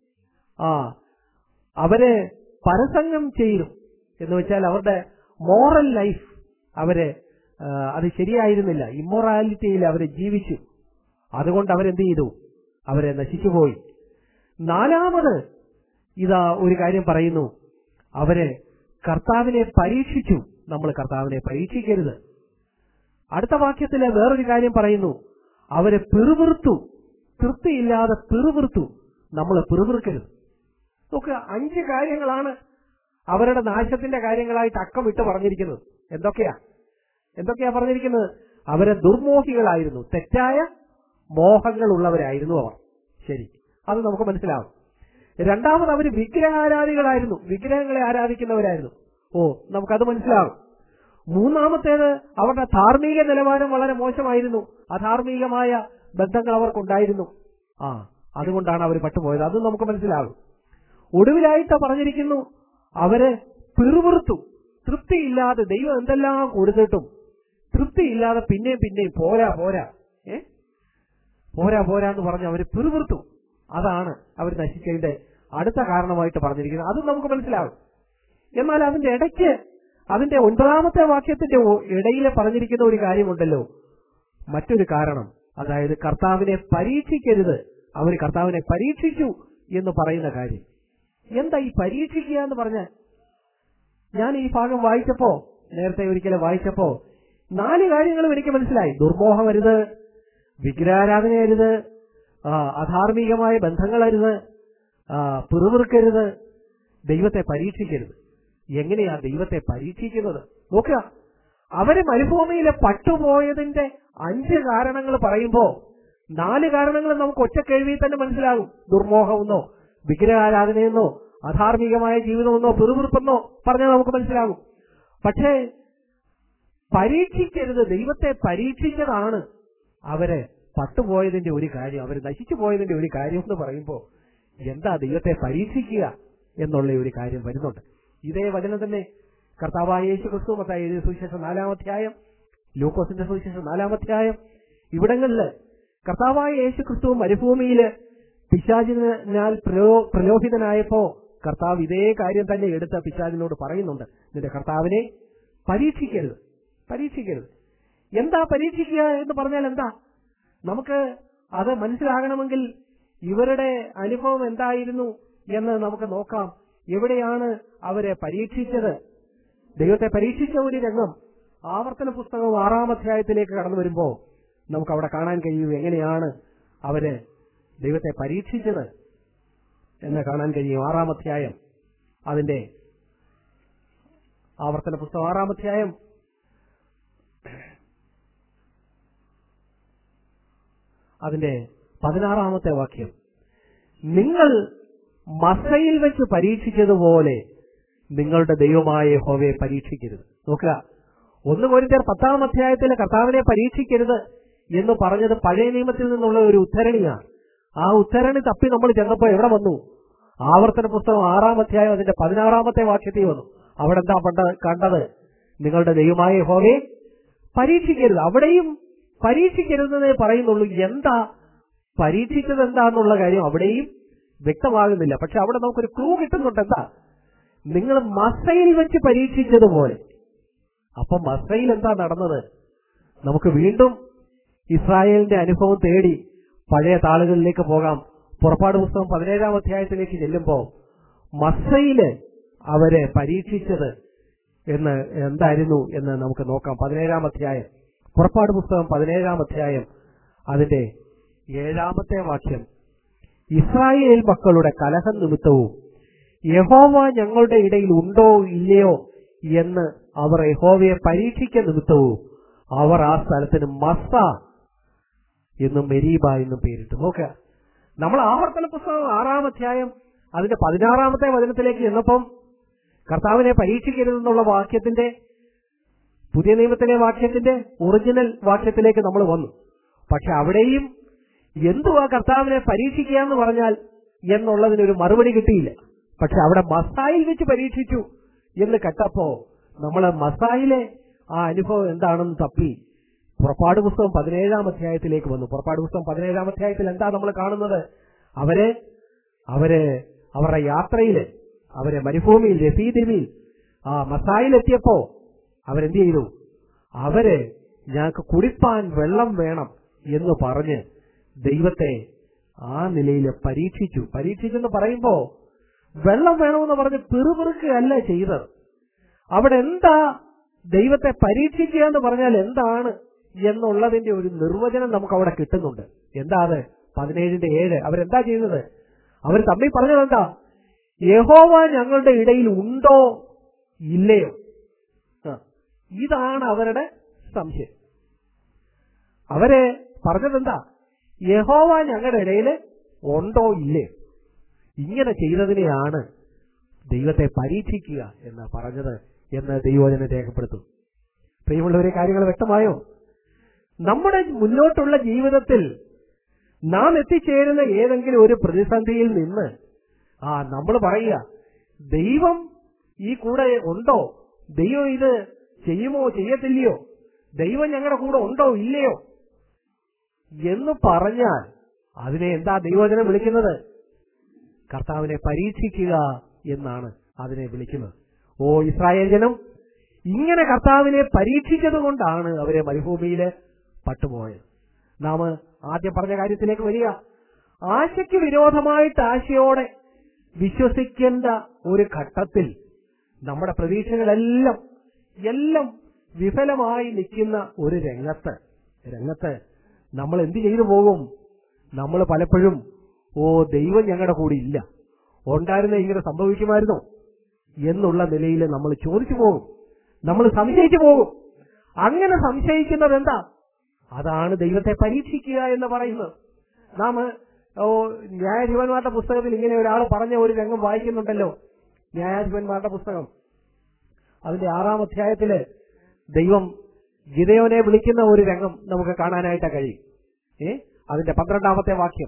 ആ അവര് പരസംഗം ചെയ്തു എന്ന് വെച്ചാൽ അവരുടെ മോറൽ ലൈഫ് അവര് ആ, അത് ശരിയായിരുന്നില്ല ഇമ്മൊറാലിറ്റിയിൽ അവര് ജീവിച്ചു അതുകൊണ്ട് അവരെന്ത് ചെയ്തു അവരെ നശിച്ചുപോയി നാലാമത് ഇതാ ഒരു കാര്യം പറയുന്നു അവര് കർത്താവിനെ പരീക്ഷിച്ചു നമ്മൾ കർത്താവിനെ പരീക്ഷിക്കരുത് അടുത്ത വാക്യത്തില് വേറൊരു കാര്യം പറയുന്നു അവരെ പിറുപിറുത്തു തൃപ്തിയില്ലാതെ പിറുപിറുത്തു നമ്മൾ പിറുപിറുക്കരുത് നോക്കുക അഞ്ച് കാര്യങ്ങളാണ് അവരുടെ നാശത്തിന്റെ കാര്യങ്ങളായിട്ട് അക്കമിട്ട് പറഞ്ഞിരിക്കുന്നത് എന്തൊക്കെയാ എന്തൊക്കെയാ പറഞ്ഞിരിക്കുന്നത് അവരെ ദുർമോഹികളായിരുന്നു തെറ്റായ മോഹങ്ങൾ ഉള്ളവരായിരുന്നു അവർ ശരി അത് നമുക്ക് മനസ്സിലാവും രണ്ടാമത് അവർ വിഗ്രഹാരാധികളായിരുന്നു വിഗ്രഹങ്ങളെ ആരാധിക്കുന്നവരായിരുന്നു ഓ നമുക്കത് മനസ്സിലാവും മൂന്നാമത്തേത് അവരുടെ ധാർമ്മിക നിലവാരം വളരെ മോശമായിരുന്നു അധാർമികമായ ബന്ധങ്ങൾ അവർക്കുണ്ടായിരുന്നു ആ അതുകൊണ്ടാണ് അവർ പട്ടുപോയത് അതും നമുക്ക് മനസ്സിലാവും ഒടുവിലായിട്ട് പറഞ്ഞിരിക്കുന്നു അവര് പിറുപിറുത്തു തൃപ്തിയില്ലാതെ ദൈവം എന്തെല്ലാം കൊടുത്തിട്ടും തൃപ്തിയില്ലാതെ പിന്നെയും പിന്നെയും പോരാ പോരാ ഏ പോരാ പോരാ എന്ന് പറഞ്ഞ് അവര് പിറുപിറുത്തു അതാണ് അവർ നശിച്ചതിന്റെ അടുത്ത കാരണമായിട്ട് പറഞ്ഞിരിക്കുന്നത് അതും നമുക്ക് മനസ്സിലാവും എന്നാൽ അതിന്റെ ഇടയ്ക്ക് അതിന്റെ ഒൻപതാമത്തെ വാക്യത്തിന്റെ ഒ- ഇടയിൽ പറഞ്ഞിരിക്കുന്ന ഒരു കാര്യമുണ്ടല്ലോ മറ്റൊരു കാരണം അതായത് കർത്താവിനെ പരീക്ഷിക്കരുത് അവർ കർത്താവിനെ പരീക്ഷിച്ചു എന്ന് പറയുന്ന കാര്യം എന്താ ഈ പരീക്ഷിക്കുക എന്ന് പറഞ്ഞാൽ ഞാൻ ഈ ഭാഗം വായിച്ചപ്പോ നേരത്തെ ഒരിക്കലും വായിച്ചപ്പോ നാല് കാര്യങ്ങളും എനിക്ക് മനസ്സിലായി ദുർമോഹം അരുത് വിഗ്രഹാരാധന അരുത് ആ, അധാർമികമായ ബന്ധങ്ങളരുത് ആ, പിറുപിറുക്കരുത് ദൈവത്തെ പരീക്ഷിക്കരുത് എങ്ങനെയാ ദൈവത്തെ പരീക്ഷിക്കുന്നത് നോക്കുക അവര് മരുഭൂമിയിലെ പട്ടുപോയതിന്റെ അഞ്ച് കാരണങ്ങൾ പറയുമ്പോ നാല് കാരണങ്ങൾ നമുക്ക് ഒറ്റക്കേൾവിയിൽ തന്നെ മനസ്സിലാകും ദുർമോഹമെന്നോ വിഗ്രഹാരാധനയെന്നോ അധാർമികമായ ജീവിതമെന്നോ പിറുപിറുപ്പെന്നോ പറഞ്ഞാൽ നമുക്ക് മനസ്സിലാകും പക്ഷേ പരീക്ഷിക്കരുത് ദൈവത്തെ പരീക്ഷിച്ചതാണ് അവര് പട്ടുപോയതിന്റെ ഒരു കാര്യം അവർ നശിച്ചു പോയതിന്റെ ഒരു കാര്യം എന്ന് പറയുമ്പോൾ എന്താ ദൈവത്തെ പരീക്ഷിക്കുക എന്നുള്ള ഒരു കാര്യം വരുന്നുണ്ട് ഇതേ വചനം തന്നെ കർത്താവായ യേശു ക്രിസ്തു മത്തായി എഴുതിയ സുവിശേഷം നാലാമധ്യായം ലൂക്കോസിന്റെ സുവിശേഷം നാലാമധ്യായം ഇവിടങ്ങളില് കർത്താവായ യേശു ക്രിസ്തു മരുഭൂമിയില് പിശാചിനാൽ പ്രലോ പ്രലോഭിതനായപ്പോ കർത്താവ് ഇതേ കാര്യം തന്നെ എടുത്ത പിശാചിനോട് പറയുന്നുണ്ട് നിന്റെ കർത്താവിനെ പരീക്ഷിക്കരുത് പരീക്ഷിക്കരുത് എന്താ പരീക്ഷിക്കുക എന്ന് പറഞ്ഞാൽ എന്താ നമുക്ക് അത് മനസ്സിലാകണമെങ്കിൽ ഇവരുടെ അനുഭവം എന്തായിരുന്നു എന്ന് നമുക്ക് നോക്കാം എവിടെയാണ് അവരെ പരീക്ഷിച്ചത് ദൈവത്തെ പരീക്ഷിച്ച ഒരു രംഗം ആവർത്തന പുസ്തകം ആറാം അധ്യായത്തിലേക്ക് കടന്നു വരുമ്പോൾ നമുക്ക് അവിടെ കാണാൻ കഴിയും എങ്ങനെയാണ് അവര് ദൈവത്തെ പരീക്ഷിച്ചത് എന്ന് കാണാൻ കഴിയും ആറാം അധ്യായം അതിന്റെ ആവർത്തന പുസ്തകം ആറാം അധ്യായം അതിന്റെ പതിനാറാമത്തെ വാക്യം നിങ്ങൾ മസയിൽ വെച്ച് പരീക്ഷിച്ചതുപോലെ നിങ്ങളുടെ ദൈവമായ യഹോവയെ പരീക്ഷിക്കരുത് നോക്കുക ഒന്ന് കോരിന്തർ പത്താം അധ്യായത്തിലെ കർത്താവിനെ പരീക്ഷിക്കരുത് എന്ന് പറഞ്ഞത് പഴയ നിയമത്തിൽ നിന്നുള്ള ഒരു ഉദ്ധരണിയാണ് ആ ഉദ്ധരണി തപ്പി നമ്മൾ ചെന്നപ്പോൾ എവിടെ വന്നു ആവർത്തന പുസ്തകം ആറാം അധ്യായം അതിന്റെ പതിനാറാമത്തെ വാക്യത്തിൽ വന്നു അവിടെ എന്താ പണ്ട കണ്ടത് നിങ്ങളുടെ ദൈവമായ യഹോവയെ പരീക്ഷിക്കരുത് അവിടെയും പരീക്ഷിക്കരുതെന്നേ പറയുന്നുള്ളൂ എന്താ പരീക്ഷിച്ചത് എന്താന്നുള്ള കാര്യം അവിടെയും വ്യക്തമാകുന്നില്ല പക്ഷെ അവിടെ നമുക്കൊരു ക്ലൂ കിട്ടുന്നുണ്ട് എന്താ നിങ്ങൾ മസയിൽ വെച്ച് പരീക്ഷിച്ചതുപോലെ അപ്പൊ മസയിൽ എന്താ നടന്നത് നമുക്ക് വീണ്ടും ഇസ്രായേലിന്റെ അനുഭവം തേടി പഴയ താളുകളിലേക്ക് പോകാം പുറപ്പാട് പുസ്തകം പതിനേഴാം അധ്യായത്തിലേക്ക് ചെല്ലുമ്പോൾ മസയില് അവരെ പരീക്ഷിച്ചത് എന്ന് എന്തായിരുന്നു എന്ന് നമുക്ക് നോക്കാം പതിനേഴാം അധ്യായം പുറപ്പാട് പുസ്തകം പതിനേഴാം അധ്യായം അതിന്റെ ഏഴാമത്തെ വാക്യം ഇസ്രായേൽ മക്കളുടെ കലഹം നിമിത്തവും യഹോവ ഞങ്ങളുടെ ഇടയിൽ ഉണ്ടോ ഇല്ലയോ എന്ന് അവർ യഹോവയെ പരീക്ഷിക്ക നിമിത്തവും അവർ ആ സ്ഥലത്തിന് മസ എന്നും മെരീബ എന്നും പേരിട്ടു നോക്കുക നമ്മൾ ആവർത്തന പുസ്തകം ആറാം അധ്യായം അതിന്റെ പതിനാറാമത്തെ വചനത്തിലേക്ക് ചെന്നപ്പം കർത്താവിനെ പരീക്ഷിക്കരുതെന്നുള്ള വാക്യത്തിന്റെ പുതിയ നിയമത്തിലെ വാക്യത്തിന്റെ ഒറിജിനൽ വാക്യത്തിലേക്ക് നമ്മൾ വന്നു പക്ഷെ അവിടെയും എന്തുവാ കർത്താവിനെ പരീക്ഷിക്കുക എന്ന് പറഞ്ഞാൽ എന്നുള്ളതിനൊരു മറുപടി കിട്ടിയില്ല പക്ഷെ അവിടെ മസായിൽ വെച്ച് പരീക്ഷിച്ചു എന്ന് കേട്ടപ്പോ നമ്മൾ മസായിലെ ആ അനുഭവം എന്താണെന്ന് തപ്പി പുറപ്പാട് പുസ്തകം പതിനേഴാം അധ്യായത്തിലേക്ക് വന്നു പുറപ്പാട് പുസ്തകം പതിനേഴാം അധ്യായത്തിൽ എന്താ നമ്മൾ കാണുന്നത് അവര് അവര് അവരുടെ യാത്രയില് അവരെ മരുഭൂമിയിൽ രസീദിമിൽ ആ മസായിലെത്തിയപ്പോ അവരെന്ത് ചെയ്തു അവര് ഞങ്ങൾക്ക് കുടിപ്പാൻ വെള്ളം വേണം എന്ന് പറഞ്ഞ് ദൈവത്തെ ആ നിലയിൽ പരീക്ഷിച്ചു പരീക്ഷിച്ചെന്ന് പറയുമ്പോ വെള്ളം വേണമെന്ന് പറഞ്ഞ് പിറുപിറുക്കുകയല്ല ചെയ്തത് അവിടെ എന്താ ദൈവത്തെ പരീക്ഷിക്കുക എന്ന് പറഞ്ഞാൽ എന്താണ് എന്നുള്ളതിന്റെ ഒരു നിർവചനം നമുക്ക് അവിടെ കിട്ടുന്നുണ്ട് എന്താ അത് പതിനേഴിന്റെ ഏഴ് അവരെന്താ ചെയ്യുന്നത് അവർ തമ്മിൽ പറഞ്ഞത് എന്താ യഹോവ ഞങ്ങളുടെ ഇടയിൽ ഉണ്ടോ ഇല്ലയോ ആ, ഇതാണ് അവരുടെ സംശയം അവര് പറഞ്ഞതെന്താ യഹോവ ഞങ്ങളുടെ ഇടയിൽ ഉണ്ടോ ഇല്ലയോ ഇങ്ങനെ ചെയ്തതിനെയാണ് ദൈവത്തെ പരീക്ഷിക്കുക എന്ന് പറഞ്ഞത് എന്ന് ദൈവജനം രേഖപ്പെടുത്തും പ്രിയമുള്ളവരെ കാര്യങ്ങൾ വ്യക്തമായോ നമ്മുടെ മുന്നോട്ടുള്ള ജീവിതത്തിൽ നാം എത്തിച്ചേരുന്ന ഏതെങ്കിലും ഒരു പ്രതിസന്ധിയിൽ നിന്ന് ആ നമ്മൾ പറയുക ദൈവം ഈ കൂടെ ഉണ്ടോ ദൈവം ഇത് ചെയ്യുമോ ചെയ്യത്തില്ലയോ ദൈവം ഞങ്ങളുടെ കൂടെ ഉണ്ടോ ഇല്ലയോ എന്ന് പറഞ്ഞാൽ അതിനെ എന്താ ദൈവജനം വിളിക്കുന്നത് കർത്താവിനെ പരീക്ഷിക്കുക എന്നാണ് അതിനെ വിളിക്കുന്നത് ഓ ഇസ്രായേൽ ജനം ഇങ്ങനെ കർത്താവിനെ പരീക്ഷിച്ചത് കൊണ്ടാണ് അവരെ മരുഭൂമിയില് പട്ടുപോയത് നാം ആദ്യം പറഞ്ഞ കാര്യത്തിലേക്ക് വരിക ആശയ്ക്ക് വിരോധമായിട്ട് ആശയോടെ വിശ്വസിക്കേണ്ട ഒരു ഘട്ടത്തിൽ നമ്മുടെ പ്രതീക്ഷകളെല്ലാം എല്ലാം വിഫലമായി നിൽക്കുന്ന ഒരു രംഗത്ത് രംഗത്ത് നമ്മൾ എന്ത് ചെയ്തു പോകും നമ്മൾ പലപ്പോഴും ഓ ദൈവം ഞങ്ങളുടെ കൂടെ ഇല്ല ഉണ്ടായിരുന്ന ഇങ്ങനെ സംഭവിക്കുമായിരുന്നോ എന്നുള്ള നിലയിൽ നമ്മൾ ചോദിച്ചു പോകും നമ്മൾ സംശയിച്ചു പോകും അങ്ങനെ സംശയിക്കുന്നത് എന്താ അതാണ് ദൈവത്തെ പരീക്ഷിക്കുക എന്ന് പറയുന്നത് നാം ഓ ന്യായാധിപന്മാരുടെ പുസ്തകത്തിൽ ഇങ്ങനെ ഒരാൾ പറഞ്ഞ ഒരു രംഗം വായിക്കുന്നുണ്ടല്ലോ ന്യായാധിപന്മാരുടെ പുസ്തകം അതിന്റെ ആറാം അധ്യായത്തില് ദൈവം ഗിതയോനെ വിളിക്കുന്ന ഒരു രംഗം നമുക്ക് കാണാനായിട്ട് കഴിയും ഏ അതിന്റെ പന്ത്രണ്ടാമത്തെ വാക്യം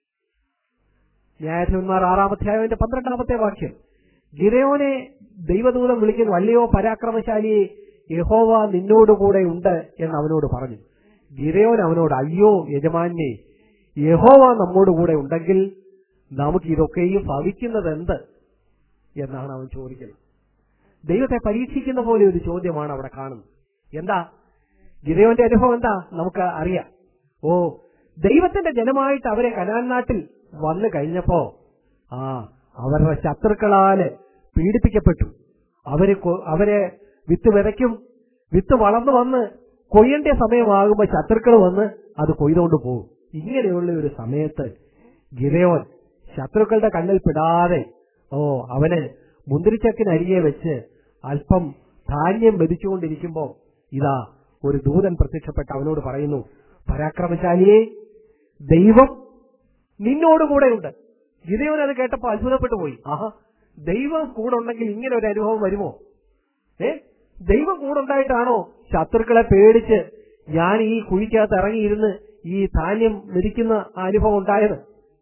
ന്യായാധിപന്മാർ ആറാം അധ്യായത്തിന്റെ പന്ത്രണ്ടാമത്തെ വാക്യം ഗിരയോനെ ദൈവദൂതം വിളിക്കുന്നു അല്ലയോ പരാക്രമശാലിയെ യഹോവ നിന്നോടുകൂടെ ഉണ്ട് എന്ന് അവനോട് പറഞ്ഞു ഗിരയോൻ അവനോട് അയ്യോ യജമാനെ യഹോവ നമ്മോടുകൂടെ ഉണ്ടെങ്കിൽ നമുക്ക് ഇതൊക്കെയും ഭവിക്കുന്നത് എന്ത് എന്നാണ് അവൻ ചോദിക്കുന്നത് ദൈവത്തെ പരീക്ഷിക്കുന്ന പോലെ ഒരു ചോദ്യമാണ് അവിടെ കാണുന്നത് എന്താ ഗിരയോന്റെ അനുഭവം എന്താ നമുക്ക് അറിയാം ഓ ദൈവത്തിന്റെ ജനമായിട്ട് അവരെ കനാൻ നാട്ടിൽ വന്നു കഴിഞ്ഞപ്പോ ആ അവരുടെ ശത്രുക്കളാല് പീഡിപ്പിക്കപ്പെട്ടു അവര് കൊ- അവരെ വിത്ത് വിതയ്ക്കും വിത്ത് വളർന്നു വന്ന് കൊയ്യേണ്ട സമയമാകുമ്പോൾ ശത്രുക്കൾ വന്ന് അത് കൊയ്തുകൊണ്ട് പോകും ഇങ്ങനെയുള്ള ഒരു സമയത്ത് ഗിരയോൻ ശത്രുക്കളുടെ കണ്ണിൽ പെടാതെ ഓ അവന് മുന്തിരിച്ചക്കിനരികെ വെച്ച് അല്പം ധാന്യം മെതിച്ചുകൊണ്ടിരിക്കുമ്പോ ഇതാ ഒരു ദൂതൻ പ്രത്യക്ഷപ്പെട്ട് അവനോട് പറയുന്നു പരാക്രമശാലിയെ ദൈവം നിന്നോടുകൂടെയുണ്ട് ഗിതയോൻ അത് കേട്ടപ്പോ അത്ഭുതപ്പെട്ടു പോയി ആഹാ ദൈവം കൂടെ ഉണ്ടെങ്കിൽ ഇങ്ങനെ ഒരു അനുഭവം വരുമോ ഏ ദൈവം കൂടെ ഉണ്ടായിട്ടാണോ ശത്രുക്കളെ പേടിച്ച് ഞാൻ ഈ കുഴിക്കകത്ത് ഇറങ്ങിയിരുന്ന് ഈ ധാന്യം മെതിക്കുന്ന ആ അനുഭവം ഉണ്ടായത്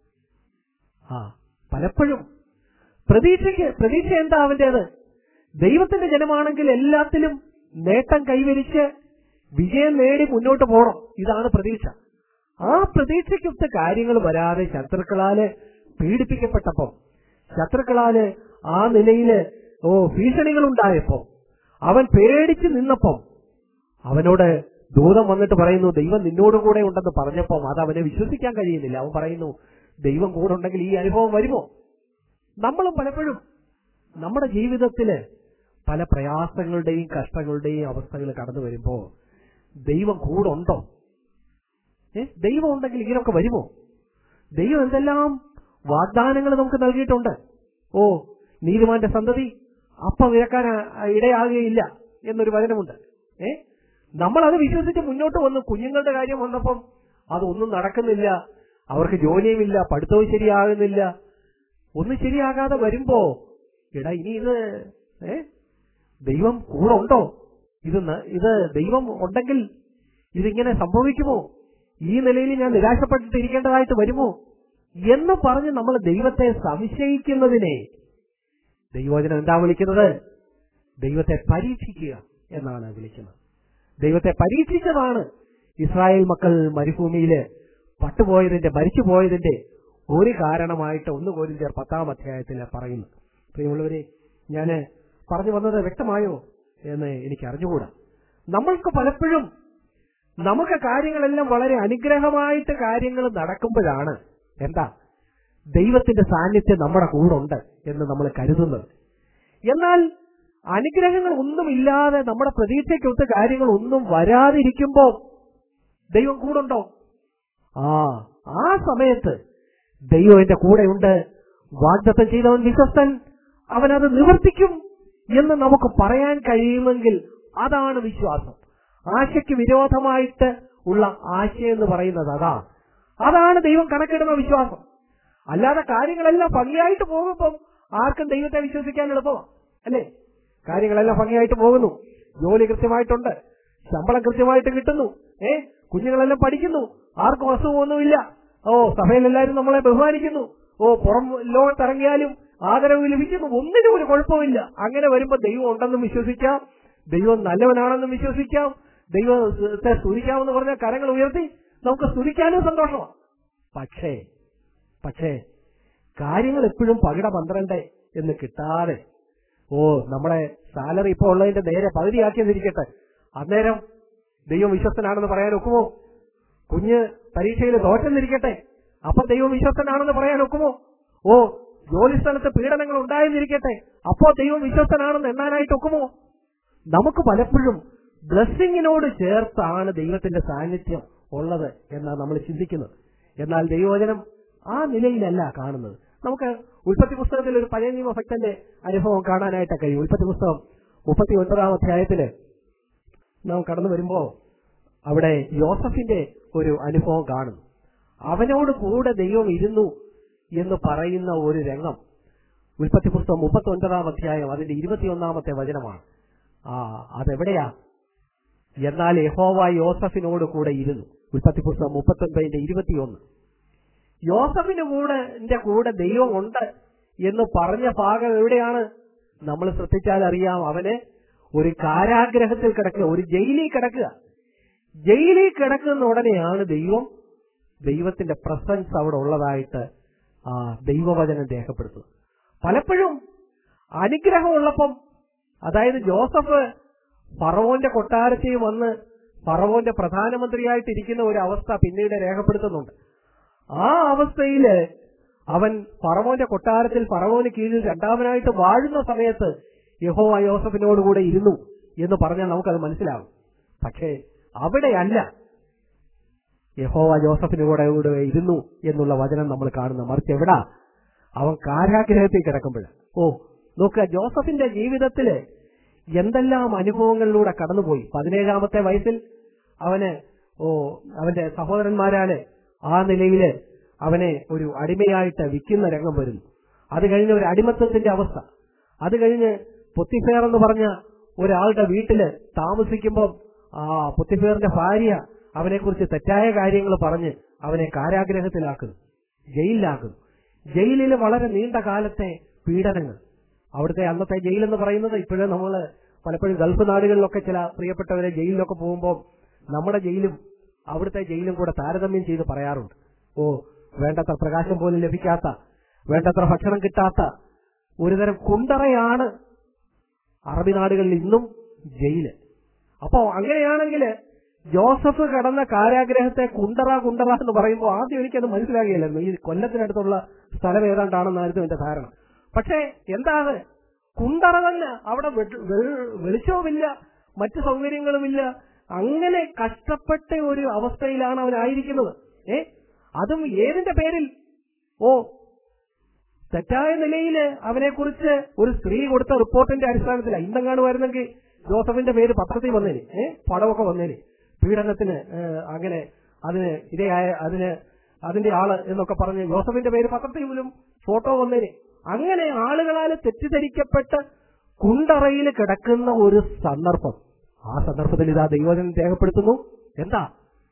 ആ പലപ്പോഴും പ്രതീക്ഷയ്ക്ക് പ്രതീക്ഷ എന്താ അവന്റേത് ദൈവത്തിന്റെ ജനമാണെങ്കിൽ എല്ലാത്തിലും നേട്ടം കൈവരിച്ച് വിജയം നേടി മുന്നോട്ട് പോകണം ഇതാണ് പ്രതീക്ഷ ആ പ്രതീക്ഷയ്ക്കൊത്ത കാര്യങ്ങൾ വരാതെ ശത്രുക്കളാല് പീഡിപ്പിക്കപ്പെട്ടപ്പോ ശത്രുക്കളാല് ആ നിലയില് ഓ ഭീഷണികൾ ഉണ്ടായപ്പോ അവൻ പേടിച്ച് നിന്നപ്പം അവനോട് ദൂതം വന്നിട്ട് പറയുന്നു ദൈവം നിന്നോട് കൂടെ ഉണ്ടെന്ന് പറഞ്ഞപ്പം അത് അവനെ വിശ്വസിക്കാൻ കഴിയുന്നില്ല അവൻ പറയുന്നു ദൈവം കൂടെ ഉണ്ടെങ്കിൽ ഈ അനുഭവം വരുമോ നമ്മളും പലപ്പോഴും നമ്മുടെ ജീവിതത്തില് പല പ്രയാസങ്ങളുടെയും കഷ്ടങ്ങളുടെയും അവസ്ഥകൾ കടന്നു വരുമ്പോ ദൈവം കൂടെ ഉണ്ടോ ഏ ദൈവം ഉണ്ടെങ്കിൽ ഇങ്ങനെയൊക്കെ വരുമോ ദൈവം എന്തെല്ലാം വാഗ്ദാനങ്ങൾ നമുക്ക് നൽകിയിട്ടുണ്ട് ഓ നീതിമാന്റെ സന്തതി അപ്പം ഇഴക്കാൻ ഇടയാകുകയില്ല എന്നൊരു വചനമുണ്ട് ഏ നമ്മൾ അത് വിശ്വസിച്ച് മുന്നോട്ട് വന്നു കുഞ്ഞുങ്ങളുടെ കാര്യം വന്നപ്പം അതൊന്നും നടക്കുന്നില്ല അവർക്ക് ജോലിയുമില്ല പഠിത്തവും ശരിയാകുന്നില്ല ഒന്നും ശരിയാകാതെ വരുമ്പോ എടാ ഇനി ഇത് ഏ ദൈവം കൂടെ ഉണ്ടോ ഇത് ന- ഇത് ദൈവം ഉണ്ടെങ്കിൽ ഇതിങ്ങനെ സംഭവിക്കുമോ ഈ നിലയിൽ ഞാൻ നിരാശപ്പെട്ടിട്ടിരിക്കേണ്ടതായിട്ട് വരുമോ എന്ന് പറഞ്ഞ് നമ്മൾ ദൈവത്തെ സംശയിക്കുന്നതിനെ ദൈവവചനം എന്താ വിളിക്കുന്നത് ദൈവത്തെ പരീക്ഷിക്കുക എന്നാണ് വിളിക്കുന്നത് ദൈവത്തെ പരീക്ഷിച്ചതാണ് ഇസ്രായേൽ മക്കൾ മരുഭൂമിയില് പട്ടുപോയതിന്റെ മരിച്ചുപോയതിന്റെ ഒരു കാരണമായിട്ട് ഒന്ന് കോരിന്ത്യർ പത്താം അധ്യായത്തിൽ പറയുന്നു പ്രിയമുള്ളവരെ ഞാന് പറഞ്ഞു വന്നത് വ്യക്തമായോ എന്ന് എനിക്ക് അറിഞ്ഞുകൂടാ നമ്മൾക്ക് പലപ്പോഴും നമുക്ക് കാര്യങ്ങളെല്ലാം വളരെ അനുഗ്രഹമായിട്ട് കാര്യങ്ങൾ നടക്കുമ്പോഴാണ് എന്താ ദൈവത്തിന്റെ സാന്നിധ്യം നമ്മുടെ കൂടെ ഉണ്ട് എന്ന് നമ്മൾ കരുതുന്നത് എന്നാൽ അനുഗ്രഹങ്ങൾ ഒന്നുമില്ലാതെ നമ്മുടെ പ്രതീക്ഷയ്ക്കൊത്ത് കാര്യങ്ങൾ ഒന്നും വരാതിരിക്കുമ്പോ ദൈവം കൂടുണ്ടോ ആ ആ സമയത്ത് ദൈവം എന്റെ കൂടെയുണ്ട് വാഗ്ദത്തം ചെയ്തവൻ വിശ്വസ്തൻ അവനത് നിവർത്തിക്കും എന്ന് നമുക്ക് പറയാൻ കഴിയുമെങ്കിൽ അതാണ് വിശ്വാസം ആശയ്ക്ക് വിരോധമായിട്ട് ഉള്ള ആശ എന്ന് പറയുന്നത് അതാ അതാണ് ദൈവം കണക്കിടുന്ന വിശ്വാസം അല്ലാതെ കാര്യങ്ങളെല്ലാം ഭംഗിയായിട്ട് പോകുമ്പം ആർക്കും ദൈവത്തെ വിശ്വസിക്കാൻ എളുപ്പമാണ് അല്ലേ കാര്യങ്ങളെല്ലാം ഭംഗിയായിട്ട് പോകുന്നു ജോലി കൃത്യമായിട്ടുണ്ട് ശമ്പളം കൃത്യമായിട്ട് കിട്ടുന്നു ഏ കുഞ്ഞുങ്ങളെല്ലാം പഠിക്കുന്നു ആർക്കും അസുഖമൊന്നുമില്ല ഓ സഭയിൽ എല്ലാവരും നമ്മളെ ബഹുമാനിക്കുന്നു ഓ പുറം ലോകത്തിറങ്ങിയാലും ആദരവ് ലഭിക്കുന്നു ഒന്നിനും ഒരു കുഴപ്പമില്ല അങ്ങനെ വരുമ്പോ ദൈവം ഉണ്ടെന്നും വിശ്വസിക്കാം ദൈവം നല്ലവനാണെന്നും വിശ്വസിക്കാം ദൈവത്തെ സ്തുതിക്കാമെന്ന് പറഞ്ഞ കരങ്ങൾ ഉയർത്തി നമുക്ക് സ്തുതിക്കാനും സന്തോഷമാണ് പക്ഷേ പക്ഷേ കാര്യങ്ങൾ എപ്പോഴും പകിട പന്ത്രണ്ട് എന്ന് കിട്ടാതെ ഓ നമ്മളെ സാലറി ഇപ്പൊ ഉള്ളതിന്റെ നേരെ പകുതിയാക്കിയെന്നിരിക്കട്ടെ അന്നേരം ദൈവം വിശ്വസ്തനാണെന്ന് പറയാൻ ഒക്കുമോ കുഞ്ഞ് പരീക്ഷയിൽ തോറ്റെന്നിരിക്കട്ടെ അപ്പൊ ദൈവം വിശ്വസ്തനാണെന്ന് പറയാൻ ഒക്കുമോ ഓ ജോലി സ്ഥലത്ത് പീഡനങ്ങൾ ഉണ്ടായെന്നിരിക്കട്ടെ അപ്പോ ദൈവം വിശ്വസ്തനാണെന്ന് എണ്ണാനായിട്ട് ഒക്കുമോ നമുക്ക് പലപ്പോഴും ബ്ലെസ്സിങ്ങിനോട് ചേർത്താണ് ദൈവത്തിന്റെ സാന്നിധ്യം ഉള്ളത് എന്നാണ് നമ്മൾ ചിന്തിക്കുന്നത് എന്നാൽ ദൈവവചനം ആ നിലയിലല്ല കാണുന്നത് നമുക്ക് ഉൽപ്പത്തി പുസ്തകത്തിൽ ഒരു പഴയ നിയമ ഭക്തന്റെ അനുഭവം കാണാനായിട്ട് കഴിയും ഉൽപ്പത്തി പുസ്തകം മുപ്പത്തി ഒൻപതാം അധ്യായത്തില് നാം കടന്നു വരുമ്പോ അവിടെ യോസഫിന്റെ ഒരു അനുഭവം കാണുന്നു അവനോട് കൂടെ ദൈവം ഇരുന്നു എന്ന് പറയുന്ന ഒരു രംഗം ഉൽപ്പത്തി പുസ്തകം മുപ്പത്തി ഒൻപതാം അധ്യായം അതിന്റെ ഇരുപത്തിയൊന്നാമത്തെ വചനമാണ് ആ അതെവിടെയാ എന്നാൽ യഹോവ യോസഫിനോട് കൂടെ ഇരുന്നു ഉൽപ്പത്തി പുസ്തകം മുപ്പത്തി ഒൻപതിന്റെ ഇരുപത്തിയൊന്ന് യോസഫിന് കൂടെ എന്റെ കൂടെ ദൈവം ഉണ്ട് എന്ന് പറഞ്ഞ ഭാഗം എവിടെയാണ് നമ്മൾ ശ്രദ്ധിച്ചാൽ അറിയാം അവന് ഒരു കാരാഗ്രഹത്തിൽ കിടക്കുക ഒരു ജയിലിൽ കിടക്കുക ജയിലിൽ കിടക്കുന്ന ഉടനെയാണ് ദൈവം ദൈവത്തിന്റെ പ്രസൻസ് അവിടെ ഉള്ളതായിട്ട് ആ ദൈവവചനം രേഖപ്പെടുത്തുന്നത് പലപ്പോഴും അനുഗ്രഹമുള്ളപ്പം അതായത് ജോസഫ് ഫറവോന്റെ കൊട്ടാരത്തിൽ വന്ന് ഫറവോന്റെ പ്രധാനമന്ത്രിയായിട്ടിരിക്കുന്ന ഒരു അവസ്ഥ പിന്നീട് രേഖപ്പെടുത്തുന്നുണ്ട് ആ അവസ്ഥയില് അവൻ ഫറവോന്റെ കൊട്ടാരത്തിൽ ഫറവോന് കീഴിൽ രണ്ടാമനായിട്ട് വാഴുന്ന സമയത്ത് യഹോവ യോസഫിനോടുകൂടെ ഇരുന്നു എന്ന് പറഞ്ഞാൽ നമുക്കത് മനസ്സിലാവും പക്ഷേ അവിടെയല്ല യഹോവ ജോസഫിന് കൂടെ കൂടെ ഇരുന്നു എന്നുള്ള വചനം നമ്മൾ കാണുന്നു മറിച്ച് എവിടാ അവൻ കാരാഗ്രഹത്തിൽ കിടക്കുമ്പോൾ ഓ നോക്കുക ജോസഫിന്റെ ജീവിതത്തില് എന്തെല്ലാം അനുഭവങ്ങളിലൂടെ കടന്നുപോയി പതിനേഴാമത്തെ വയസ്സിൽ അവന് ഓ അവന്റെ സഹോദരന്മാരാണ് ആ നിലയില് അവനെ ഒരു അടിമയായിട്ട് വിൽക്കുന്ന രംഗം വരുന്നു അത് കഴിഞ്ഞ് ഒരു അടിമത്തത്തിന്റെ അവസ്ഥ അത് കഴിഞ്ഞ് പൊത്തിഫേർ എന്ന് പറഞ്ഞ ഒരാളുടെ വീട്ടില് താമസിക്കുമ്പോൾ ആ പൊത്തിഫേറിന്റെ ഭാര്യ അവനെക്കുറിച്ച് തെറ്റായ കാര്യങ്ങൾ പറഞ്ഞ് അവനെ കാരാഗ്രഹത്തിലാക്കുന്നു ജയിലിലാക്കുന്നു ജയിലിൽ വളരെ നീണ്ട കാലത്തെ പീഡനങ്ങൾ അവിടുത്തെ അന്നത്തെ ജയിൽ എന്ന് പറയുന്നത് ഇപ്പോഴും നമ്മൾ പലപ്പോഴും ഗൾഫ് നാടുകളിലൊക്കെ ചില പ്രിയപ്പെട്ടവരെ ജയിലിലൊക്കെ പോകുമ്പോൾ നമ്മുടെ ജയിലും അവിടുത്തെ ജയിലും കൂടെ താരതമ്യം ചെയ്ത് പറയാറുണ്ട് ഓ വേണ്ടത്ര പ്രകാശം പോലും ലഭിക്കാത്ത വേണ്ടത്ര ഭക്ഷണം കിട്ടാത്ത ഒരുതരം കുണ്ടറയാണ് അറബി നാടുകളിൽ ഇന്നും ജയില് അപ്പോ അങ്ങനെയാണെങ്കിൽ ജോസഫ് കടന്ന കാരാഗ്രഹത്തെ കുണ്ടറ കുണ്ടറ എന്ന് പറയുമ്പോൾ ആദ്യം എനിക്കത് മനസ്സിലാകുകയില്ലായിരുന്നു ഈ കൊല്ലത്തിനടുത്തുള്ള സ്ഥലം ഏതാണ്ടാണെന്നായിരുന്നു എന്റെ ധാരണ പക്ഷേ എന്താണ് കുണ്ടറ തന്നെ അവിടെ വെ- വെ- വെളിച്ചവുമില്ല മറ്റു സൗകര്യങ്ങളുമില്ല അങ്ങനെ കഷ്ടപ്പെട്ട ഒരു അവസ്ഥയിലാണ് അവനായിരിക്കുന്നത് ഏ അതും ഏതിന്റെ പേരിൽ ഓ തെറ്റായ നിലയിൽ അവനെക്കുറിച്ച് ഒരു സ്ത്രീ കൊടുത്ത റിപ്പോർട്ടിന്റെ അടിസ്ഥാനത്തിലാണ് ഇന്നെങ്ങാണ് വരുന്നെങ്കിൽ ജോസഫിന്റെ പേര് പത്രത്തിൽ വന്നേന് ഏ പടമൊക്കെ വന്നേന് പീഡനത്തിന് ഏ, അങ്ങനെ അതിന് ഇരയായ അതിന് അതിന്റെ ആള് എന്നൊക്കെ പറഞ്ഞ് ജോസഫിന്റെ പേര് പത്രത്തിൽ പോലും ഫോട്ടോ വന്നേന് അങ്ങനെ ആളുകളാൽ തെറ്റിദ്ധരിക്കപ്പെട്ട് കുണ്ടറയിൽ കിടക്കുന്ന ഒരു സന്ദർഭം ആ സന്ദർഭത്തിൽ ഇതാ ദൈവജനം രേഖപ്പെടുത്തുന്നു എന്താ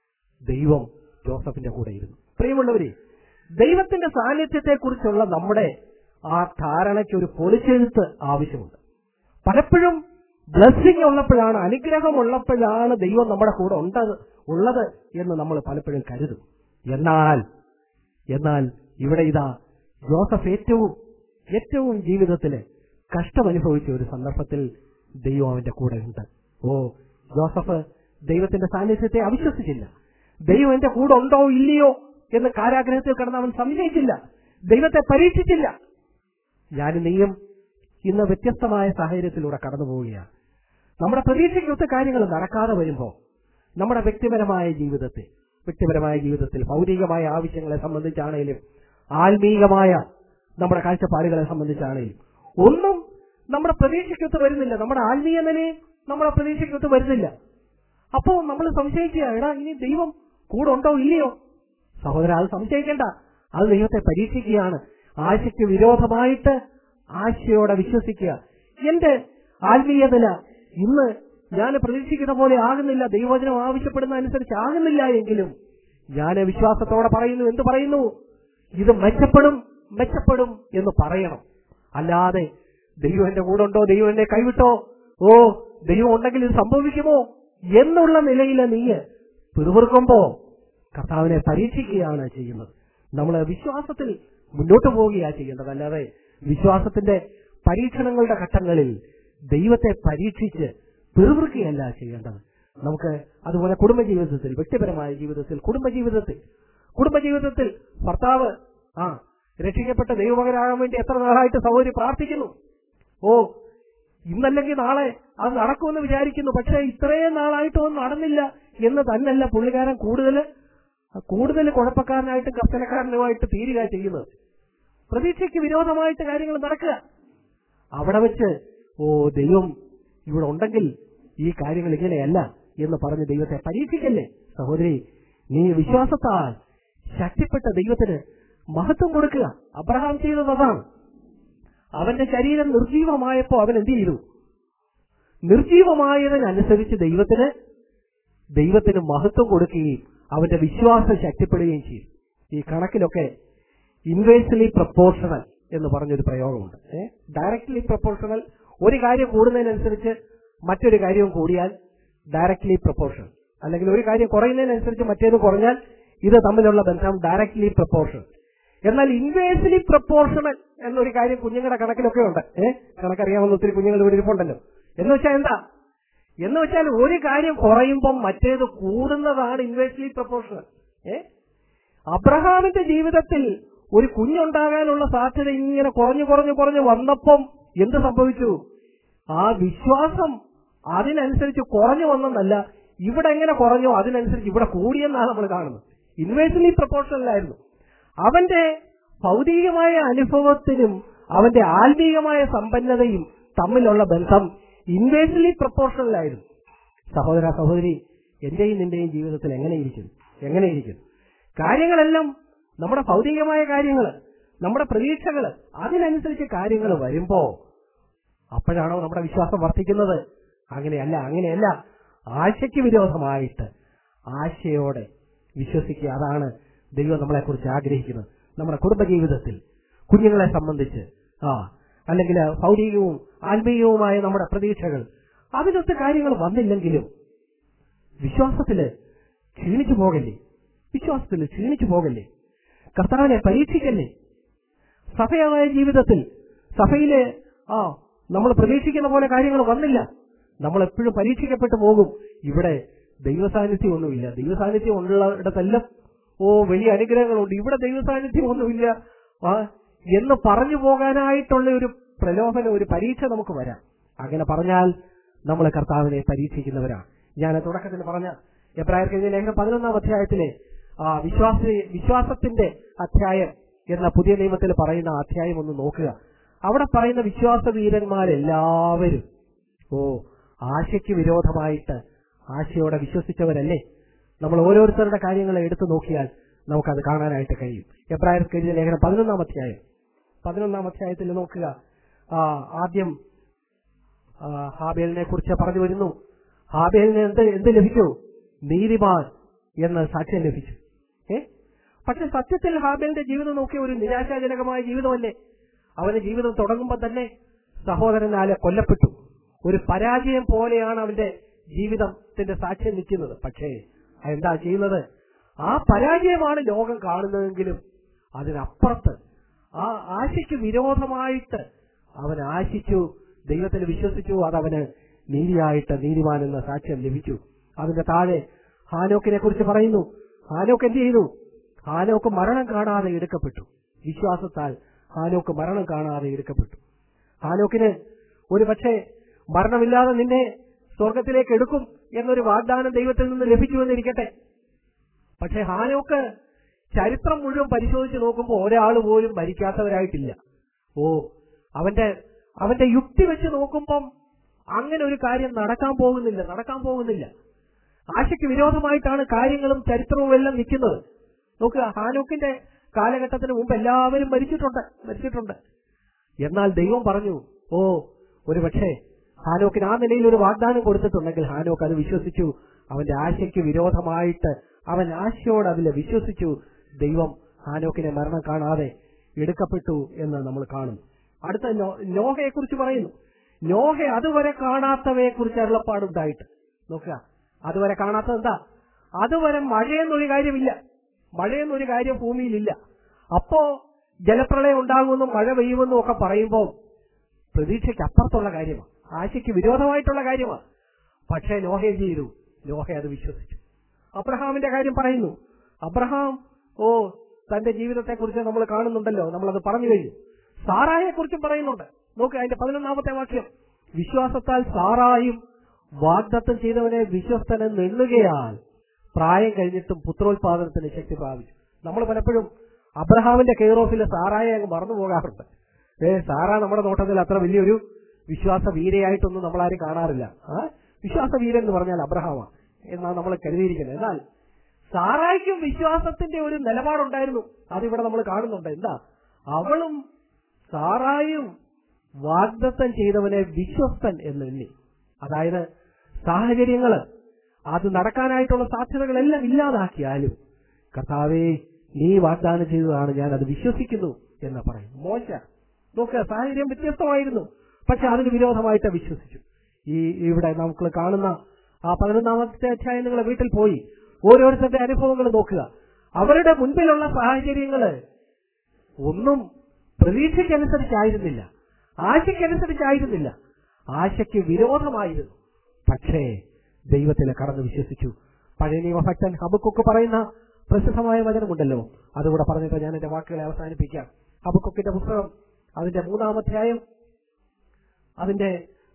ദൈവം ജോസഫിന്റെ കൂടെ ഇരുന്നു പ്രിയമുള്ളവരെ ദൈവത്തിന്റെ സാന്നിധ്യത്തെക്കുറിച്ചുള്ള നമ്മുടെ ആ ധാരണയ്ക്ക് ഒരു പൊളിച്ചെഴുത്ത് ആവശ്യമുണ്ട് പലപ്പോഴും ബ്ലെസ്സിങ് ഉള്ളപ്പോഴാണ് അനുഗ്രഹം ഉള്ളപ്പോഴാണ് ദൈവം നമ്മുടെ കൂടെ ഉണ്ടത് ഉള്ളത് എന്ന് നമ്മൾ പലപ്പോഴും കരുതും എന്നാൽ എന്നാൽ ഇവിടെ ഇതാ ജോസഫ് ഏറ്റവും ഏറ്റവും ജീവിതത്തില് കഷ്ടമനുഭവിച്ച ഒരു സന്ദർഭത്തിൽ ദൈവം അവന്റെ കൂടെ ഉണ്ട് ഓ ജോസഫ് ദൈവത്തിന്റെ സാന്നിധ്യത്തെ അവിശ്വസിച്ചില്ല ദൈവം എന്റെ കൂടെ ഉണ്ടോ ഇല്ലയോ എന്ന് കാരാഗ്രഹത്തിൽ കിടന്ന് അവൻ സംശയിച്ചില്ല ദൈവത്തെ പരീക്ഷിച്ചില്ല ഞാൻ നീയും ഇന്ന് വ്യത്യസ്തമായ സാഹചര്യത്തിലൂടെ കടന്നു പോവുകയാണ് നമ്മുടെ പ്രതീക്ഷയ്ക്കൊത്ത കാര്യങ്ങൾ നടക്കാതെ വരുമ്പോൾ നമ്മുടെ വ്യക്തിപരമായ ജീവിതത്തെ വ്യക്തിപരമായ ജീവിതത്തിൽ ഭൗതികമായ ആവശ്യങ്ങളെ സംബന്ധിച്ചാണേലും ആത്മീകമായ നമ്മുടെ കാഴ്ചപ്പാടുകളെ സംബന്ധിച്ചാണേലും ഒന്നും നമ്മുടെ പ്രതീക്ഷയ്ക്കൊത്ത് വരുന്നില്ല നമ്മുടെ ആത്മീയ നിലയിൽ നമ്മുടെ പ്രതീക്ഷയ്ക്കൊത്ത് വരുന്നില്ല അപ്പോ നമ്മൾ സംശയിക്കുക എടാ ഇനി ദൈവം കൂടെ ഉണ്ടോ ഇല്ലയോ സഹോദര അത് സംശയിക്കേണ്ട അത് ദൈവത്തെ പരീക്ഷിക്കുകയാണ് ആശയ്ക്ക് വിരോധമായിട്ട് ആശയോടെ വിശ്വസിക്കുക എന്റെ ആത്മീയ നില ഇന്ന് ഞാൻ പ്രതീക്ഷിക്കുന്ന പോലെ ആകുന്നില്ല ദൈവവചനം ആവശ്യപ്പെടുന്ന അനുസരിച്ച് ആകുന്നില്ല എങ്കിലും ഞാൻ വിശ്വാസത്തോടെ പറയുന്നു എന്ത് പറയുന്നു ഇത് മെച്ചപ്പെടും മെച്ചപ്പെടും എന്ന് പറയണം അല്ലാതെ ദൈവം എന്റെ കൂടെ ഉണ്ടോ ദൈവം എന്നെ കൈവിട്ടോ ഓ ദൈവം ഉണ്ടെങ്കിൽ ഇത് സംഭവിക്കുമോ എന്നുള്ള നിലയിൽ നീ പിറുപിറുക്കുമ്പോ കർത്താവിനെ പരീക്ഷിക്കുകയാണ് ചെയ്യുന്നത് നമ്മൾ വിശ്വാസത്തിൽ മുന്നോട്ട് പോവുകയാണ് ചെയ്യേണ്ടത് അല്ലാതെ വിശ്വാസത്തിന്റെ പരീക്ഷണങ്ങളുടെ ഘട്ടങ്ങളിൽ ദൈവത്തെ പരീക്ഷിച്ച് പിറുപിറുക്കുകയല്ല ചെയ്യേണ്ടത് നമുക്ക് അതുപോലെ കുടുംബജീവിതത്തിൽ വ്യക്തിപരമായ ജീവിതത്തിൽ കുടുംബജീവിതത്തിൽ കുടുംബജീവിതത്തിൽ ഭർത്താവ് ആ രക്ഷിക്കപ്പെട്ട ദൈവമകനാകാൻ വേണ്ടി എത്ര നാളായിട്ട് സഹോദരി പ്രാർത്ഥിക്കുന്നു ഓ ഇന്നല്ലെങ്കിൽ നാളെ അത് നടക്കുമെന്ന് വിചാരിക്കുന്നു പക്ഷേ ഇത്രയും നാളായിട്ട് ഒന്നും നടന്നില്ല എന്ന് തന്നല്ല പുള്ളിക്കാരൻ കൂടുതൽ കൂടുതൽ കുഴപ്പക്കാരനായിട്ട് കർശനക്കാരനുമായിട്ട് തീരുക ചെയ്യുന്നത് പ്രതീക്ഷയ്ക്ക് വിരോധമായിട്ട് കാര്യങ്ങൾ നടക്കുക അവിടെ വെച്ച് ഓ ദൈവം ഇവിടെ ഉണ്ടെങ്കിൽ ഈ കാര്യങ്ങൾ ഇങ്ങനെയല്ല എന്ന് പറഞ്ഞ് ദൈവത്തെ പരീക്ഷിക്കല്ലേ സഹോദരി നീ വിശ്വാസത്താൽ ശക്തിപ്പെട്ട ദൈവത്തിന് മഹത്വം കൊടുക്കുക അബ്രഹാം ചെയ്തത് അതാണ് അവന്റെ ശരീരം നിർജീവമായപ്പോ അവൻ എന്ത് ചെയ്തു നിർജീവമായതിനനുസരിച്ച് ദൈവത്തിന് ദൈവത്തിന് മഹത്വം കൊടുക്കുകയും അവന്റെ വിശ്വാസം ശക്തിപ്പെടുകയും ചെയ്യും ഈ കണക്കിലൊക്കെ ഇൻവേഴ്സ്ലി പ്രപ്പോർഷണൽ എന്ന് പറഞ്ഞൊരു പ്രയോഗമുണ്ട് ഡയറക്ട്ലി പ്രപ്പോർഷണൽ ഒരു കാര്യം കൂടുന്നതിനനുസരിച്ച് മറ്റൊരു കാര്യവും കൂടിയാൽ ഡയറക്ട്ലി പ്രപ്പോർഷണൽ അല്ലെങ്കിൽ ഒരു കാര്യം കുറയുന്നതിനനുസരിച്ച് മറ്റേത് കുറഞ്ഞാൽ ഇത് തമ്മിലുള്ള ബന്ധം ഡയറക്ട്ലി പ്രപ്പോർഷണൽ എന്നാൽ ഇൻവേഴ്സ്ലി പ്രപ്പോർഷണൽ എന്നൊരു കാര്യം കുഞ്ഞുങ്ങളുടെ കണക്കിലൊക്കെ ഉണ്ട് ഏഹ് കണക്കറിയാവുന്ന ഒത്തിരി കുഞ്ഞുങ്ങൾ ഇവിടെ ഇരിപ്പുണ്ടല്ലോ എന്ന് വെച്ചാൽ എന്താ എന്ന് വെച്ചാൽ ഒരു കാര്യം കുറയുമ്പം മറ്റേത് കൂടുന്നതാണ് ഇൻവേഴ്സ്ലി പ്രപ്പോർഷണൽ ഏ അബ്രഹാമിന്റെ ജീവിതത്തിൽ ഒരു കുഞ്ഞുണ്ടാകാനുള്ള സാധ്യത ഇങ്ങനെ കുറഞ്ഞു കുറഞ്ഞു കുറഞ്ഞു വന്നപ്പം എന്ത് സംഭവിച്ചു ആ വിശ്വാസം അതിനനുസരിച്ച് കുറഞ്ഞു വന്നെന്നല്ല ഇവിടെ എങ്ങനെ കുറഞ്ഞോ അതിനനുസരിച്ച് ഇവിടെ കൂടിയെന്നാണ് നമ്മൾ കാണുന്നത് ഇൻവേഴ്സ്ലി പ്രപ്പോർഷണലായിരുന്നു അവന്റെ ഭൗതികമായ അനുഭവത്തിനും അവന്റെ ആത്മീയമായ സമ്പന്നതയും തമ്മിലുള്ള ബന്ധം ഇൻവേഴ്സ്ലി പ്രപ്പോർഷണലായിരുന്നു സഹോദര സഹോദരി എന്റെയും നിന്റെയും ജീവിതത്തിൽ എങ്ങനെയിരിക്കുന്നു എങ്ങനെയിരിക്കുന്നു കാര്യങ്ങളെല്ലാം നമ്മുടെ ഭൗതികമായ കാര്യങ്ങൾ നമ്മുടെ പ്രതീക്ഷകൾ അതിനനുസരിച്ച് കാര്യങ്ങൾ വരുമ്പോ അപ്പോഴാണോ നമ്മുടെ വിശ്വാസം വർദ്ധിക്കുന്നത് അങ്ങനെയല്ല അങ്ങനെയല്ല ആശയ്ക്ക് വിരോധമായിട്ട് ആശയോടെ വിശ്വസിക്കുക അതാണ് ദൈവം നമ്മളെക്കുറിച്ച് ആഗ്രഹിക്കുന്നത് നമ്മുടെ കുടുംബജീവിതത്തിൽ കുഞ്ഞുങ്ങളെ സംബന്ധിച്ച് ആ അല്ലെങ്കിൽ ഭൗതികവും ആത്മീയവുമായ നമ്മുടെ പ്രതീക്ഷകൾ അതിലൊത്ത് കാര്യങ്ങൾ വന്നില്ലെങ്കിലും വിശ്വാസത്തില് ക്ഷീണിച്ചു പോകല്ലേ വിശ്വാസത്തിൽ ക്ഷീണിച്ചു പോകല്ലേ കർത്താവിനെ പരീക്ഷിക്കല്ലേ സഭയായ ജീവിതത്തിൽ സഭയിലെ ആ നമ്മൾ പ്രതീക്ഷിക്കുന്ന പോലെ കാര്യങ്ങൾ വന്നില്ല നമ്മൾ എപ്പോഴും പരീക്ഷിക്കപ്പെട്ടു പോകും ഇവിടെ ദൈവസാന്നിധ്യം ഒന്നുമില്ല ദൈവസാന്നിധ്യം ഉള്ളിടത്തെല്ലാം ഓ വലിയ അനുഗ്രഹങ്ങളുണ്ട് ഇവിടെ ദൈവസാന്നിധ്യം ഒന്നുമില്ല ആ എന്ന് പറഞ്ഞു പോകാനായിട്ടുള്ള ഒരു പ്രലോഭനം ഒരു പരീക്ഷ നമുക്ക് വരാം അങ്ങനെ പറഞ്ഞാൽ നമ്മൾ കർത്താവിനെ പരീക്ഷിക്കുന്നവരാണ് ഞാൻ തുടക്കത്തിൽ പറഞ്ഞ എബ്രായർ കഴിഞ്ഞ ലേഖനം പതിനൊന്നാം അധ്യായത്തിലെ ആ വിശ്വാസ വിശ്വാസത്തിന്റെ അധ്യായം എന്ന പുതിയ നിയമത്തിൽ പറയുന്ന അധ്യായം ഒന്ന് നോക്കുക അവിടെ പറയുന്ന വിശ്വാസ വീരന്മാരെല്ലാവരും ഓ ആശയ്ക്ക് വിരോധമായിട്ട് ആശയോടെ വിശ്വസിച്ചവരല്ലേ നമ്മൾ ഓരോരുത്തരുടെ കാര്യങ്ങൾ എടുത്തു നോക്കിയാൽ നമുക്കത് കാണാനായിട്ട് കഴിയും എബ്രായർ കഴിഞ്ഞ ലേഖനം പതിനൊന്നാം അധ്യായം പതിനൊന്നാം അധ്യായത്തിൽ നോക്കുക ആ, ആദ്യം ആ, ഹാബേലിനെ കുറിച്ച് പറഞ്ഞു വരുന്നു ഹാബേലിന് എന്ത് എന്ത് ലഭിച്ചു നീതിമാൻ എന്ന് സാക്ഷ്യം ലഭിച്ചു ഏ പക്ഷെ സത്യത്തിൽ ഹാബേലിന്റെ ജീവിതം നോക്കിയ ഒരു നിരാശാജനകമായ ജീവിതമല്ലേ അവന്റെ ജീവിതം തുടങ്ങുമ്പോൾ തന്നെ സഹോദരനാലെ കൊല്ലപ്പെട്ടു ഒരു പരാജയം പോലെയാണ് അവന്റെ ജീവിതത്തിന്റെ സാക്ഷ്യം നിൽക്കുന്നത് പക്ഷേ എന്താ ചെയ്യുന്നത് ആ പരാജയമാണ് ലോകം കാണുന്നതെങ്കിലും അതിനപ്പുറത്ത് ആ ആശയ്ക്ക് വിരോധമായിട്ട് അവൻ ആശിച്ചു ദൈവത്തിൽ വിശ്വസിച്ചു അതവന് നീതിയായിട്ട് നീതിമാൻ എന്ന സാക്ഷ്യം ലഭിച്ചു അതിന്റെ താഴെ ഹാനോക്കിനെ കുറിച്ച് പറയുന്നു ഹാനോക്ക് എന്ത് ചെയ്തു ഹാനോക്ക് മരണം കാണാതെ എടുക്കപ്പെട്ടു വിശ്വാസത്താൽ ഹാനോക്ക് മരണം കാണാതെ എടുക്കപ്പെട്ടു ഹാനോക്കിന് ഒരു പക്ഷേ മരണമില്ലാതെ നിന്നെ സ്വർഗത്തിലേക്ക് എടുക്കും എന്നൊരു വാഗ്ദാനം ദൈവത്തിൽ നിന്ന് ലഭിച്ചുവെന്നിരിക്കട്ടെ പക്ഷെ ഹാനോക്ക് ചരിത്രം മുഴുവൻ പരിശോധിച്ച് നോക്കുമ്പോൾ ഒരാൾ പോലും മരിക്കാത്തവരായിട്ടില്ല ഓ അവന്റെ അവന്റെ യുക്തി വെച്ച് നോക്കുമ്പം അങ്ങനെ ഒരു കാര്യം നടക്കാൻ പോകുന്നില്ല നടക്കാൻ പോകുന്നില്ല ആശയ്ക്ക് വിരോധമായിട്ടാണ് കാര്യങ്ങളും ചരിത്രവും എല്ലാം നിൽക്കുന്നത് നോക്കുക ഹാനോക്കിന്റെ കാലഘട്ടത്തിന് മുമ്പ് എല്ലാവരും മരിച്ചിട്ടുണ്ട് മരിച്ചിട്ടുണ്ട് എന്നാൽ ദൈവം പറഞ്ഞു ഓ ഒരു പക്ഷേ ഹാനോക്കിന് ആ നിലയിൽ ഒരു വാഗ്ദാനം കൊടുത്തിട്ടുണ്ടെങ്കിൽ ഹാനോക്ക് അത് വിശ്വസിച്ചു അവന്റെ ആശയ്ക്ക് വിരോധമായിട്ട് അവൻ ആശയോട് അതിൽ വിശ്വസിച്ചു ദൈവം ഹാനോക്കിനെ മരണം കാണാതെ എടുക്കപ്പെട്ടു എന്ന് നമ്മൾ കാണും അടുത്ത നോഹയെ കുറിച്ച് പറയുന്നു നോഹ അതുവരെ കാണാത്തവയെ കുറിച്ച് അരുളപ്പാടുണ്ടായിട്ട് നോക്കുക അതുവരെ കാണാത്തത് എന്താ അതുവരെ മഴയെന്നൊരു കാര്യമില്ല മഴയെന്നൊരു കാര്യം ഭൂമിയിലില്ല അപ്പോ ജലപ്രളയം ഉണ്ടാകുമെന്നും മഴ പെയ്യുമെന്നും ഒക്കെ പറയുമ്പോൾ പ്രതീക്ഷയ്ക്ക് അപ്പുറത്തുള്ള കാര്യമാണ് ആശയ്ക്ക് വിരോധമായിട്ടുള്ള കാര്യമാണ് പക്ഷേ നോഹ എന്ത് ചെയ്തു നോഹ അത് വിശ്വസിച്ചു അബ്രഹാമിന്റെ കാര്യം പറയുന്നു അബ്രഹാം ഓ തന്റെ ജീവിതത്തെ കുറിച്ച് നമ്മൾ കാണുന്നുണ്ടല്ലോ നമ്മളത് പറഞ്ഞു കഴിഞ്ഞു സാറായെ കുറിച്ചും പറയുന്നുണ്ട് നോക്ക് അതിന്റെ പതിനൊന്നാമത്തെ വാക്യം വിശ്വാസത്താൽ സാറായും വാഗ്ദത്തം ചെയ്തവനെ വിശ്വസ്തനെന്ന് എണ്ണുകയാൽ പ്രായം കഴിഞ്ഞിട്ടും പുത്രോത്പാദനത്തിന് ശക്തി പ്രാപിച്ചു നമ്മൾ പലപ്പോഴും അബ്രഹാമിന്റെ കെയർ ഓഫിൽ സാറായെ അങ്ങ് മറന്നു പോകാറുണ്ട് ഏ സാറ നമ്മുടെ നോട്ടത്തിൽ അത്ര വലിയൊരു വിശ്വാസ വീരയായിട്ടൊന്നും നമ്മളാരും കാണാറില്ല ആ വിശ്വാസ വീരൻ എന്ന് പറഞ്ഞാൽ അബ്രഹാമാണ് എന്നാണ് നമ്മൾ കരുതിയിരിക്കുന്നത് എന്നാൽ സാറായ്ക്കും വിശ്വാസത്തിന്റെ ഒരു നിലപാടുണ്ടായിരുന്നു അതിവിടെ നമ്മൾ കാണുന്നുണ്ട് എന്താ അവളും സാറായും വാഗ്ദത്തം ചെയ്തവനെ വിശ്വസ്തൻ എന്ന് എണ്ണി അതായത് സാഹചര്യങ്ങള് അത് നടക്കാനായിട്ടുള്ള സാധ്യതകളെല്ലാം ഇല്ലാതാക്കിയാലും കർത്താവേ നീ വാഗ്ദാനം ചെയ്തതാണ് ഞാൻ അത് വിശ്വസിക്കുന്നു എന്ന് പറയും മോശ നോക്കുക സാഹചര്യം വ്യത്യസ്തമായിരുന്നു പക്ഷെ അതിന് വിരോധമായിട്ട് വിശ്വസിച്ചു ഈ ഇവിടെ നമുക്ക് കാണുന്ന ആ പതിനൊന്നാമത്തെ അധ്യായം നിങ്ങളെ വീട്ടിൽ പോയി ഓരോരുത്തരുടെ അനുഭവങ്ങൾ നോക്കുക അവരുടെ മുൻപിലുള്ള സാഹചര്യങ്ങള് ഒന്നും പ്രതീക്ഷയ്ക്കനുസരിച്ചായിരുന്നില്ല ആശയ്ക്കനുസരിച്ചായിരുന്നില്ല ആശയ്ക്ക് വിരോധമായിരുന്നു പക്ഷേ ദൈവത്തിൽ കടന്നു വിശ്വസിച്ചു പഴയ നിയമഭക്തൻ ഹബുക്കൊക്കെ പറയുന്ന പ്രസിദ്ധമായ വചനമുണ്ടല്ലോ അതുകൂടെ പറഞ്ഞിട്ട് ഞാൻ എന്റെ വാക്കുകളെ അവസാനിപ്പിക്കാം ഹബുക്കൊക്കിന്റെ പുസ്തകം അതിന്റെ മൂന്നാമധ്യായം അതിന്റെ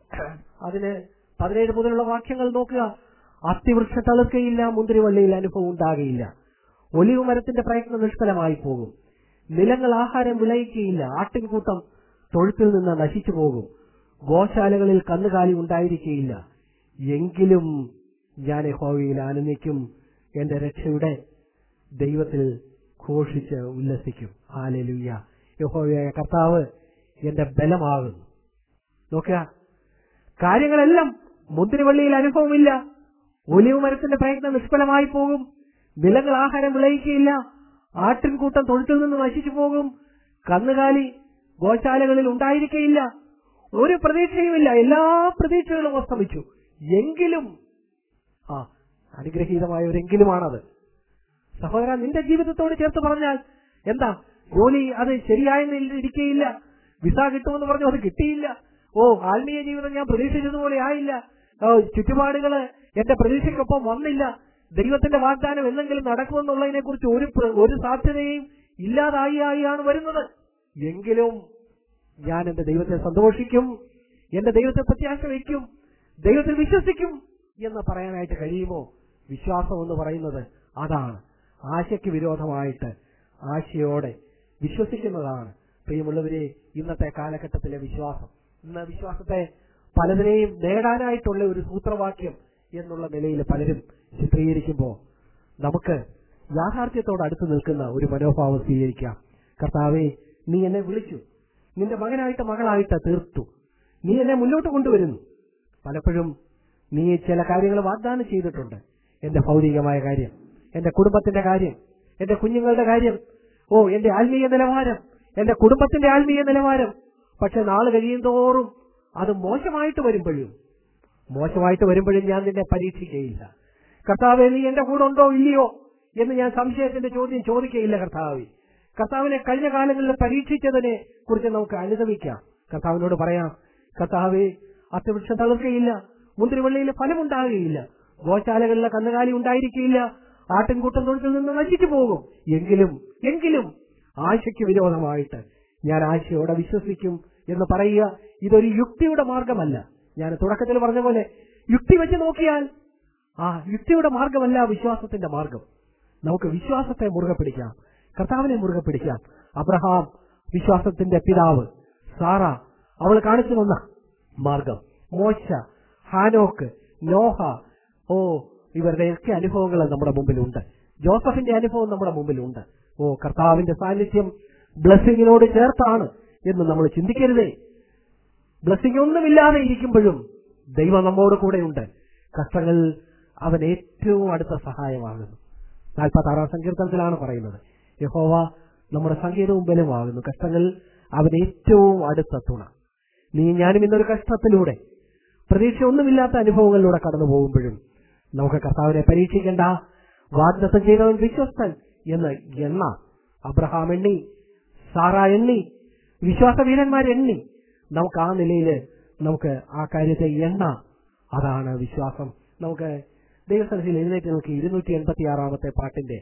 അതിന് പതിനേഴ് മുതലുള്ള വാക്യങ്ങൾ നോക്കുക അത്തിവൃക്ഷ തളിർക്കയില്ല മുന്തിരിവള്ളിയിൽ അനുഭവം ഉണ്ടാകുകയില്ല ഒലിവ് മരത്തിന്റെ പ്രയത്നം നിഷ്ഫലമായി പോകും നിലങ്ങൾ ആഹാരം വിളയിക്കുകയില്ല ആട്ടിൻകൂട്ടം തൊഴുത്തിൽ നിന്ന് നശിച്ചു പോകും ഗോശാലകളിൽ കന്നുകാലി ഉണ്ടായിരിക്കുകയില്ല എങ്കിലും ഞാൻ യഹോവയിൽ ആനന്ദിക്കും എന്റെ രക്ഷയുടെ ദൈവത്തിൽ ഘോഷിച്ച് ഉല്ലസിക്കും ഹാലലുയ്യ യഹോവയായ കർത്താവ് എന്റെ ബലമാകുന്നു നോക്കുക കാര്യങ്ങളെല്ലാം മുന്തിരിവള്ളിയിൽ അനുഭവമില്ല ഒലിവ് മരത്തിന്റെ പ്രയത്നം നിഷ്ഫലമായി പോകും നിലങ്ങൾ ആഹാരം വിളയിക്കുകയില്ല ആട്ടിൻകൂട്ടം തൊഴുത്തിൽ നിന്ന് നശിച്ചു പോകും കന്നുകാലി ഗോശാലകളിൽ ഉണ്ടായിരിക്കയില്ല ഒരു പ്രതീക്ഷയുമില്ല എല്ലാ പ്രതീക്ഷകളും അസ്തമിച്ചു എങ്കിലും ആ അനുഗ്രഹീതമായ ഒരെങ്കിലുമാണത് സഹോദര നിന്റെ ജീവിതത്തോട് ചേർത്ത് പറഞ്ഞാൽ എന്താ ജോലി അത് ശരിയായെന്ന് ഇരിക്കുകയില്ല വിസ കിട്ടുമെന്ന് പറഞ്ഞു അത് കിട്ടിയില്ല ഓ ആത്മീയ ജീവിതം ഞാൻ പ്രതീക്ഷിച്ചതുപോലെ ആയില്ല ഓ ചുറ്റുപാടുകള് എന്റെ പ്രതീക്ഷയ്ക്കൊപ്പം വന്നില്ല ദൈവത്തിന്റെ വാഗ്ദാനം എന്തെങ്കിലും നടക്കുമെന്നുള്ളതിനെ കുറിച്ച് ഒരു പ്ര- ഒരു സാധ്യതയും ഇല്ലാതായി ആയിയാണ് വരുന്നത് എങ്കിലും ഞാൻ എന്റെ ദൈവത്തെ സന്തോഷിക്കും എന്റെ ദൈവത്തെ പ്രത്യാശ വയ്ക്കും ദൈവത്തിൽ വിശ്വസിക്കും എന്ന് പറയാനായിട്ട് കഴിയുമോ വിശ്വാസം എന്ന് പറയുന്നത് അതാണ് ആശയ്ക്ക് വിരോധമായിട്ട് ആശയോടെ വിശ്വസിക്കുന്നതാണ് പ്രിയമുള്ളവരെ ഇന്നത്തെ കാലഘട്ടത്തിലെ വിശ്വാസം ഇന്ന് വിശ്വാസത്തെ പലതിനെയും നേടാനായിട്ടുള്ള ഒരു സൂത്രവാക്യം എന്നുള്ള നിലയിൽ പലരും ചിത്രീകരിക്കുമ്പോൾ നമുക്ക് യാഥാർത്ഥ്യത്തോട് അടുത്ത് നിൽക്കുന്ന ഒരു മനോഭാവം സ്വീകരിക്കാം കർത്താവെ നീ എന്നെ വിളിച്ചു നിന്റെ മകനായിട്ട് മകളായിട്ട് തീർത്തു നീ എന്നെ മുന്നോട്ട് കൊണ്ടുവരുന്നു പലപ്പോഴും നീ ചില കാര്യങ്ങൾ വാഗ്ദാനം ചെയ്തിട്ടുണ്ട് എന്റെ ഭൗതികമായ കാര്യം എന്റെ കുടുംബത്തിന്റെ കാര്യം എന്റെ കുഞ്ഞുങ്ങളുടെ കാര്യം ഓ എന്റെ ആത്മീയ നിലവാരം എന്റെ കുടുംബത്തിന്റെ ആത്മീയ നിലവാരം പക്ഷെ നാള് കഴിയും തോറും അത് മോശമായിട്ട് വരുമ്പോഴും മോശമായിട്ട് വരുമ്പോഴും ഞാൻ നിന്നെ പരീക്ഷിക്കുകയില്ല കർത്താവെ നീ എന്റെ കൂടെ ഉണ്ടോ ഇല്ലയോ എന്ന് ഞാൻ സംശയത്തിന്റെ ചോദ്യം ചോദിക്കുകയില്ല കർത്താവെ കർത്താവിനെ കഴിഞ്ഞ കാലങ്ങളിൽ പരീക്ഷിച്ചതിനെ കുറിച്ച് നമുക്ക് അനുഗമിക്കാം കർത്താവിനോട് പറയാം കർത്താവെ അത്യവൃക്ഷം തളിർക്കയില്ല മുന്തിരിവള്ളിയിൽ ഫലമുണ്ടാകുകയില്ല ഗോശാലകളിലെ കന്നുകാലി ഉണ്ടായിരിക്കില്ല ആട്ടിൻകൂട്ടം തൊഴുത്തിൽ നിന്ന് നശിച്ചു പോകും എങ്കിലും എങ്കിലും ആശയ്ക്ക് വിരോധമായിട്ട് ഞാൻ ആശയോടെ വിശ്വസിക്കും എന്ന് പറയുക ഇതൊരു യുക്തിയുടെ മാർഗമല്ല ഞാൻ തുടക്കത്തിൽ പറഞ്ഞ പോലെ യുക്തി വെച്ച് നോക്കിയാൽ ആ യുക്തിയുടെ മാർഗമല്ല വിശ്വാസത്തിന്റെ മാർഗം നമുക്ക് വിശ്വാസത്തെ മുറുകെ പിടിക്കാം കർത്താവിനെ മുറുകെ പിടിക്കാം അബ്രഹാം വിശ്വാസത്തിന്റെ പിതാവ് സാറ അവൾ കാണിച്ചു തന്ന മാർഗം മോശ ഹാനോക്ക് നോഹ ഓ ഇവരുടെയൊക്കെ അനുഭവങ്ങൾ നമ്മുടെ മുമ്പിലുണ്ട് ജോസഫിന്റെ അനുഭവം നമ്മുടെ മുമ്പിലുണ്ട് ഓ കർത്താവിന്റെ സാന്നിധ്യം ബ്ലെസ്സിങ്ങിനോട് ചേർത്താണ് എന്ന് നമ്മൾ ചിന്തിക്കരുതേ ബ്ലെസ്സിങ് ഒന്നുമില്ലാതെ ഇരിക്കുമ്പോഴും ദൈവം നമ്മോട് കൂടെയുണ്ട് കഷ്ടങ്ങൾ അവൻ ഏറ്റവും അടുത്ത സഹായമാകുന്നു നാൽപ്പത്തി ആറാം സങ്കീർത്തനത്തിലാണ് പറയുന്നത് യഹോവ നമ്മുടെ സംഗീതവും ബലമാകുന്നു കഷ്ടങ്ങൾ അവൻ ഏറ്റവും അടുത്ത തുണ നീ ഞാനും ഇന്നൊരു കഷ്ടത്തിലൂടെ പ്രതീക്ഷ ഒന്നുമില്ലാത്ത അനുഭവങ്ങളിലൂടെ കടന്നു പോകുമ്പോഴും നമുക്ക് കർത്താവിനെ പരീക്ഷിക്കേണ്ട വാഗ്ദത്തം ചെയ്തവൻ വിശ്വസ്തൻ എന്ന് എണ്ണ അബ്രഹാം എണ്ണി സാറ എണ്ണി വിശ്വാസവീരന്മാർ എണ്ണി നമുക്ക് ആ നിലയിൽ നമുക്ക് ആ കാര്യത്തെ എണ്ണ അതാണ് വിശ്വാസം നമുക്ക് ദൈവസനത്തിൽ എഴുന്നേറ്റ് നോക്കി ഇരുന്നൂറ്റി എൺപത്തി ആറാമത്തെ പാട്ടിന്റെ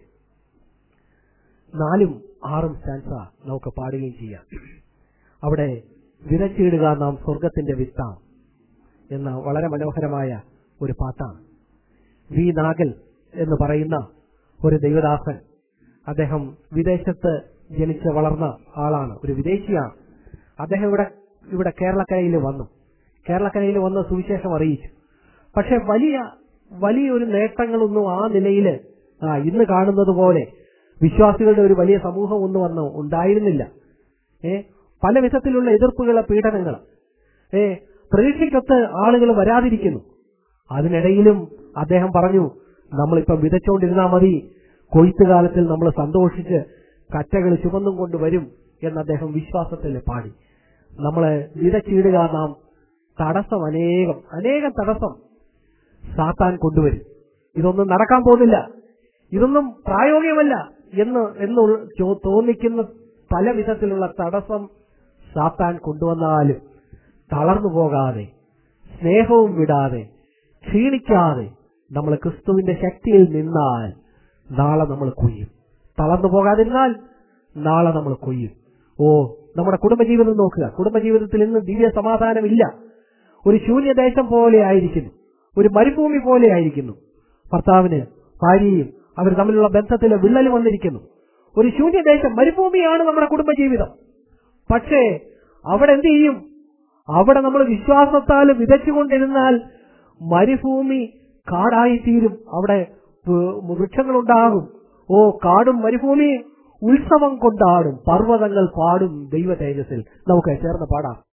നാലും ആറും സ്റ്റാൻസ നമുക്ക് പാടുകയും ചെയ്യാം അവിടെ വിതച്ചിടുക നാം സ്വർഗത്തിന്റെ വിത്താം എന്ന വളരെ മനോഹരമായ ഒരു പാട്ടാണ് വി നാഗൽ എന്ന് പറയുന്ന ഒരു ദൈവദാസൻ അദ്ദേഹം വിദേശത്ത് ജനിച്ച് വളർന്ന ആളാണ് ഒരു വിദേശിയാണ് അദ്ദേഹം ഇവിടെ ഇവിടെ കേരളക്കരയിൽ വന്നു കേരളക്കരയിൽ വന്ന് സുവിശേഷം അറിയിച്ചു പക്ഷെ വലിയ വലിയൊരു നേട്ടങ്ങളൊന്നും ആ നിലയിൽ ആ ഇന്ന് കാണുന്നത് പോലെ വിശ്വാസികളുടെ ഒരു വലിയ സമൂഹം ഒന്നും അന്ന് ഉണ്ടായിരുന്നില്ല ഏ പല വിധത്തിലുള്ള എതിർപ്പുകൾ പീഡനങ്ങൾ ഏ പ്രതീക്ഷയ്ക്കൊത്ത് ആളുകൾ വരാതിരിക്കുന്നു അതിനിടയിലും അദ്ദേഹം പറഞ്ഞു നമ്മളിപ്പം വിതച്ചുകൊണ്ടിരുന്നാൽ മതി കൊയ്ത്ത് കാലത്തിൽ നമ്മൾ സന്തോഷിച്ച് കറ്റകൾ ചുമന്നും കൊണ്ട് വരും എന്ന് അദ്ദേഹം വിശ്വാസത്തിൽ പാടി നമ്മളെ വിതച്ചിടുക നാം തടസ്സം അനേകം അനേകം തടസ്സം സാത്താൻ കൊണ്ടുവരും ഇതൊന്നും നടക്കാൻ പോകുന്നില്ല ഇതൊന്നും പ്രായോഗികമല്ല എന്ന് എന്ന് ചോ- തോന്നിക്കുന്ന പല വിധത്തിലുള്ള തടസ്സം സാത്താൻ കൊണ്ടുവന്നാലും തളർന്നു പോകാതെ സ്നേഹവും വിടാതെ ക്ഷീണിക്കാതെ നമ്മൾ ക്രിസ്തുവിന്റെ ശക്തിയിൽ നിന്നാൽ നാളെ നമ്മൾ കൊയ്യും തളർന്നു പോകാതിരുന്നാൽ നാളെ നമ്മൾ കൊയ്യും ഓ നമ്മുടെ കുടുംബജീവിതം നോക്കുക കുടുംബജീവിതത്തിൽ ഇന്ന് ദിവ്യ സമാധാനമില്ല ഒരു ശൂന്യദേശം പോലെ ആയിരിക്കുന്നു ഒരു മരുഭൂമി പോലെ ആയിരിക്കുന്നു ഭർത്താവിന് ഭാര്യയും അവർ തമ്മിലുള്ള ബന്ധത്തിൽ വിള്ളൽ വന്നിരിക്കുന്നു ഒരു ശൂന്യദേശം മരുഭൂമിയാണ് നമ്മുടെ കുടുംബജീവിതം പക്ഷേ അവിടെ എന്ത് ചെയ്യും അവിടെ നമ്മൾ വിശ്വാസത്താൽ വിതച്ചുകൊണ്ടിരുന്നാൽ മരുഭൂമി കാടായിത്തീരും അവിടെ വ- വൃക്ഷങ്ങളുണ്ടാകും ഓ കാടും മരുഭൂമിയും ഉത്സവം കൊണ്ടാടും പർവ്വതങ്ങൾ പാടും ദൈവ തേജസ്സിൽ നമുക്ക് ചേർന്ന് പാടാം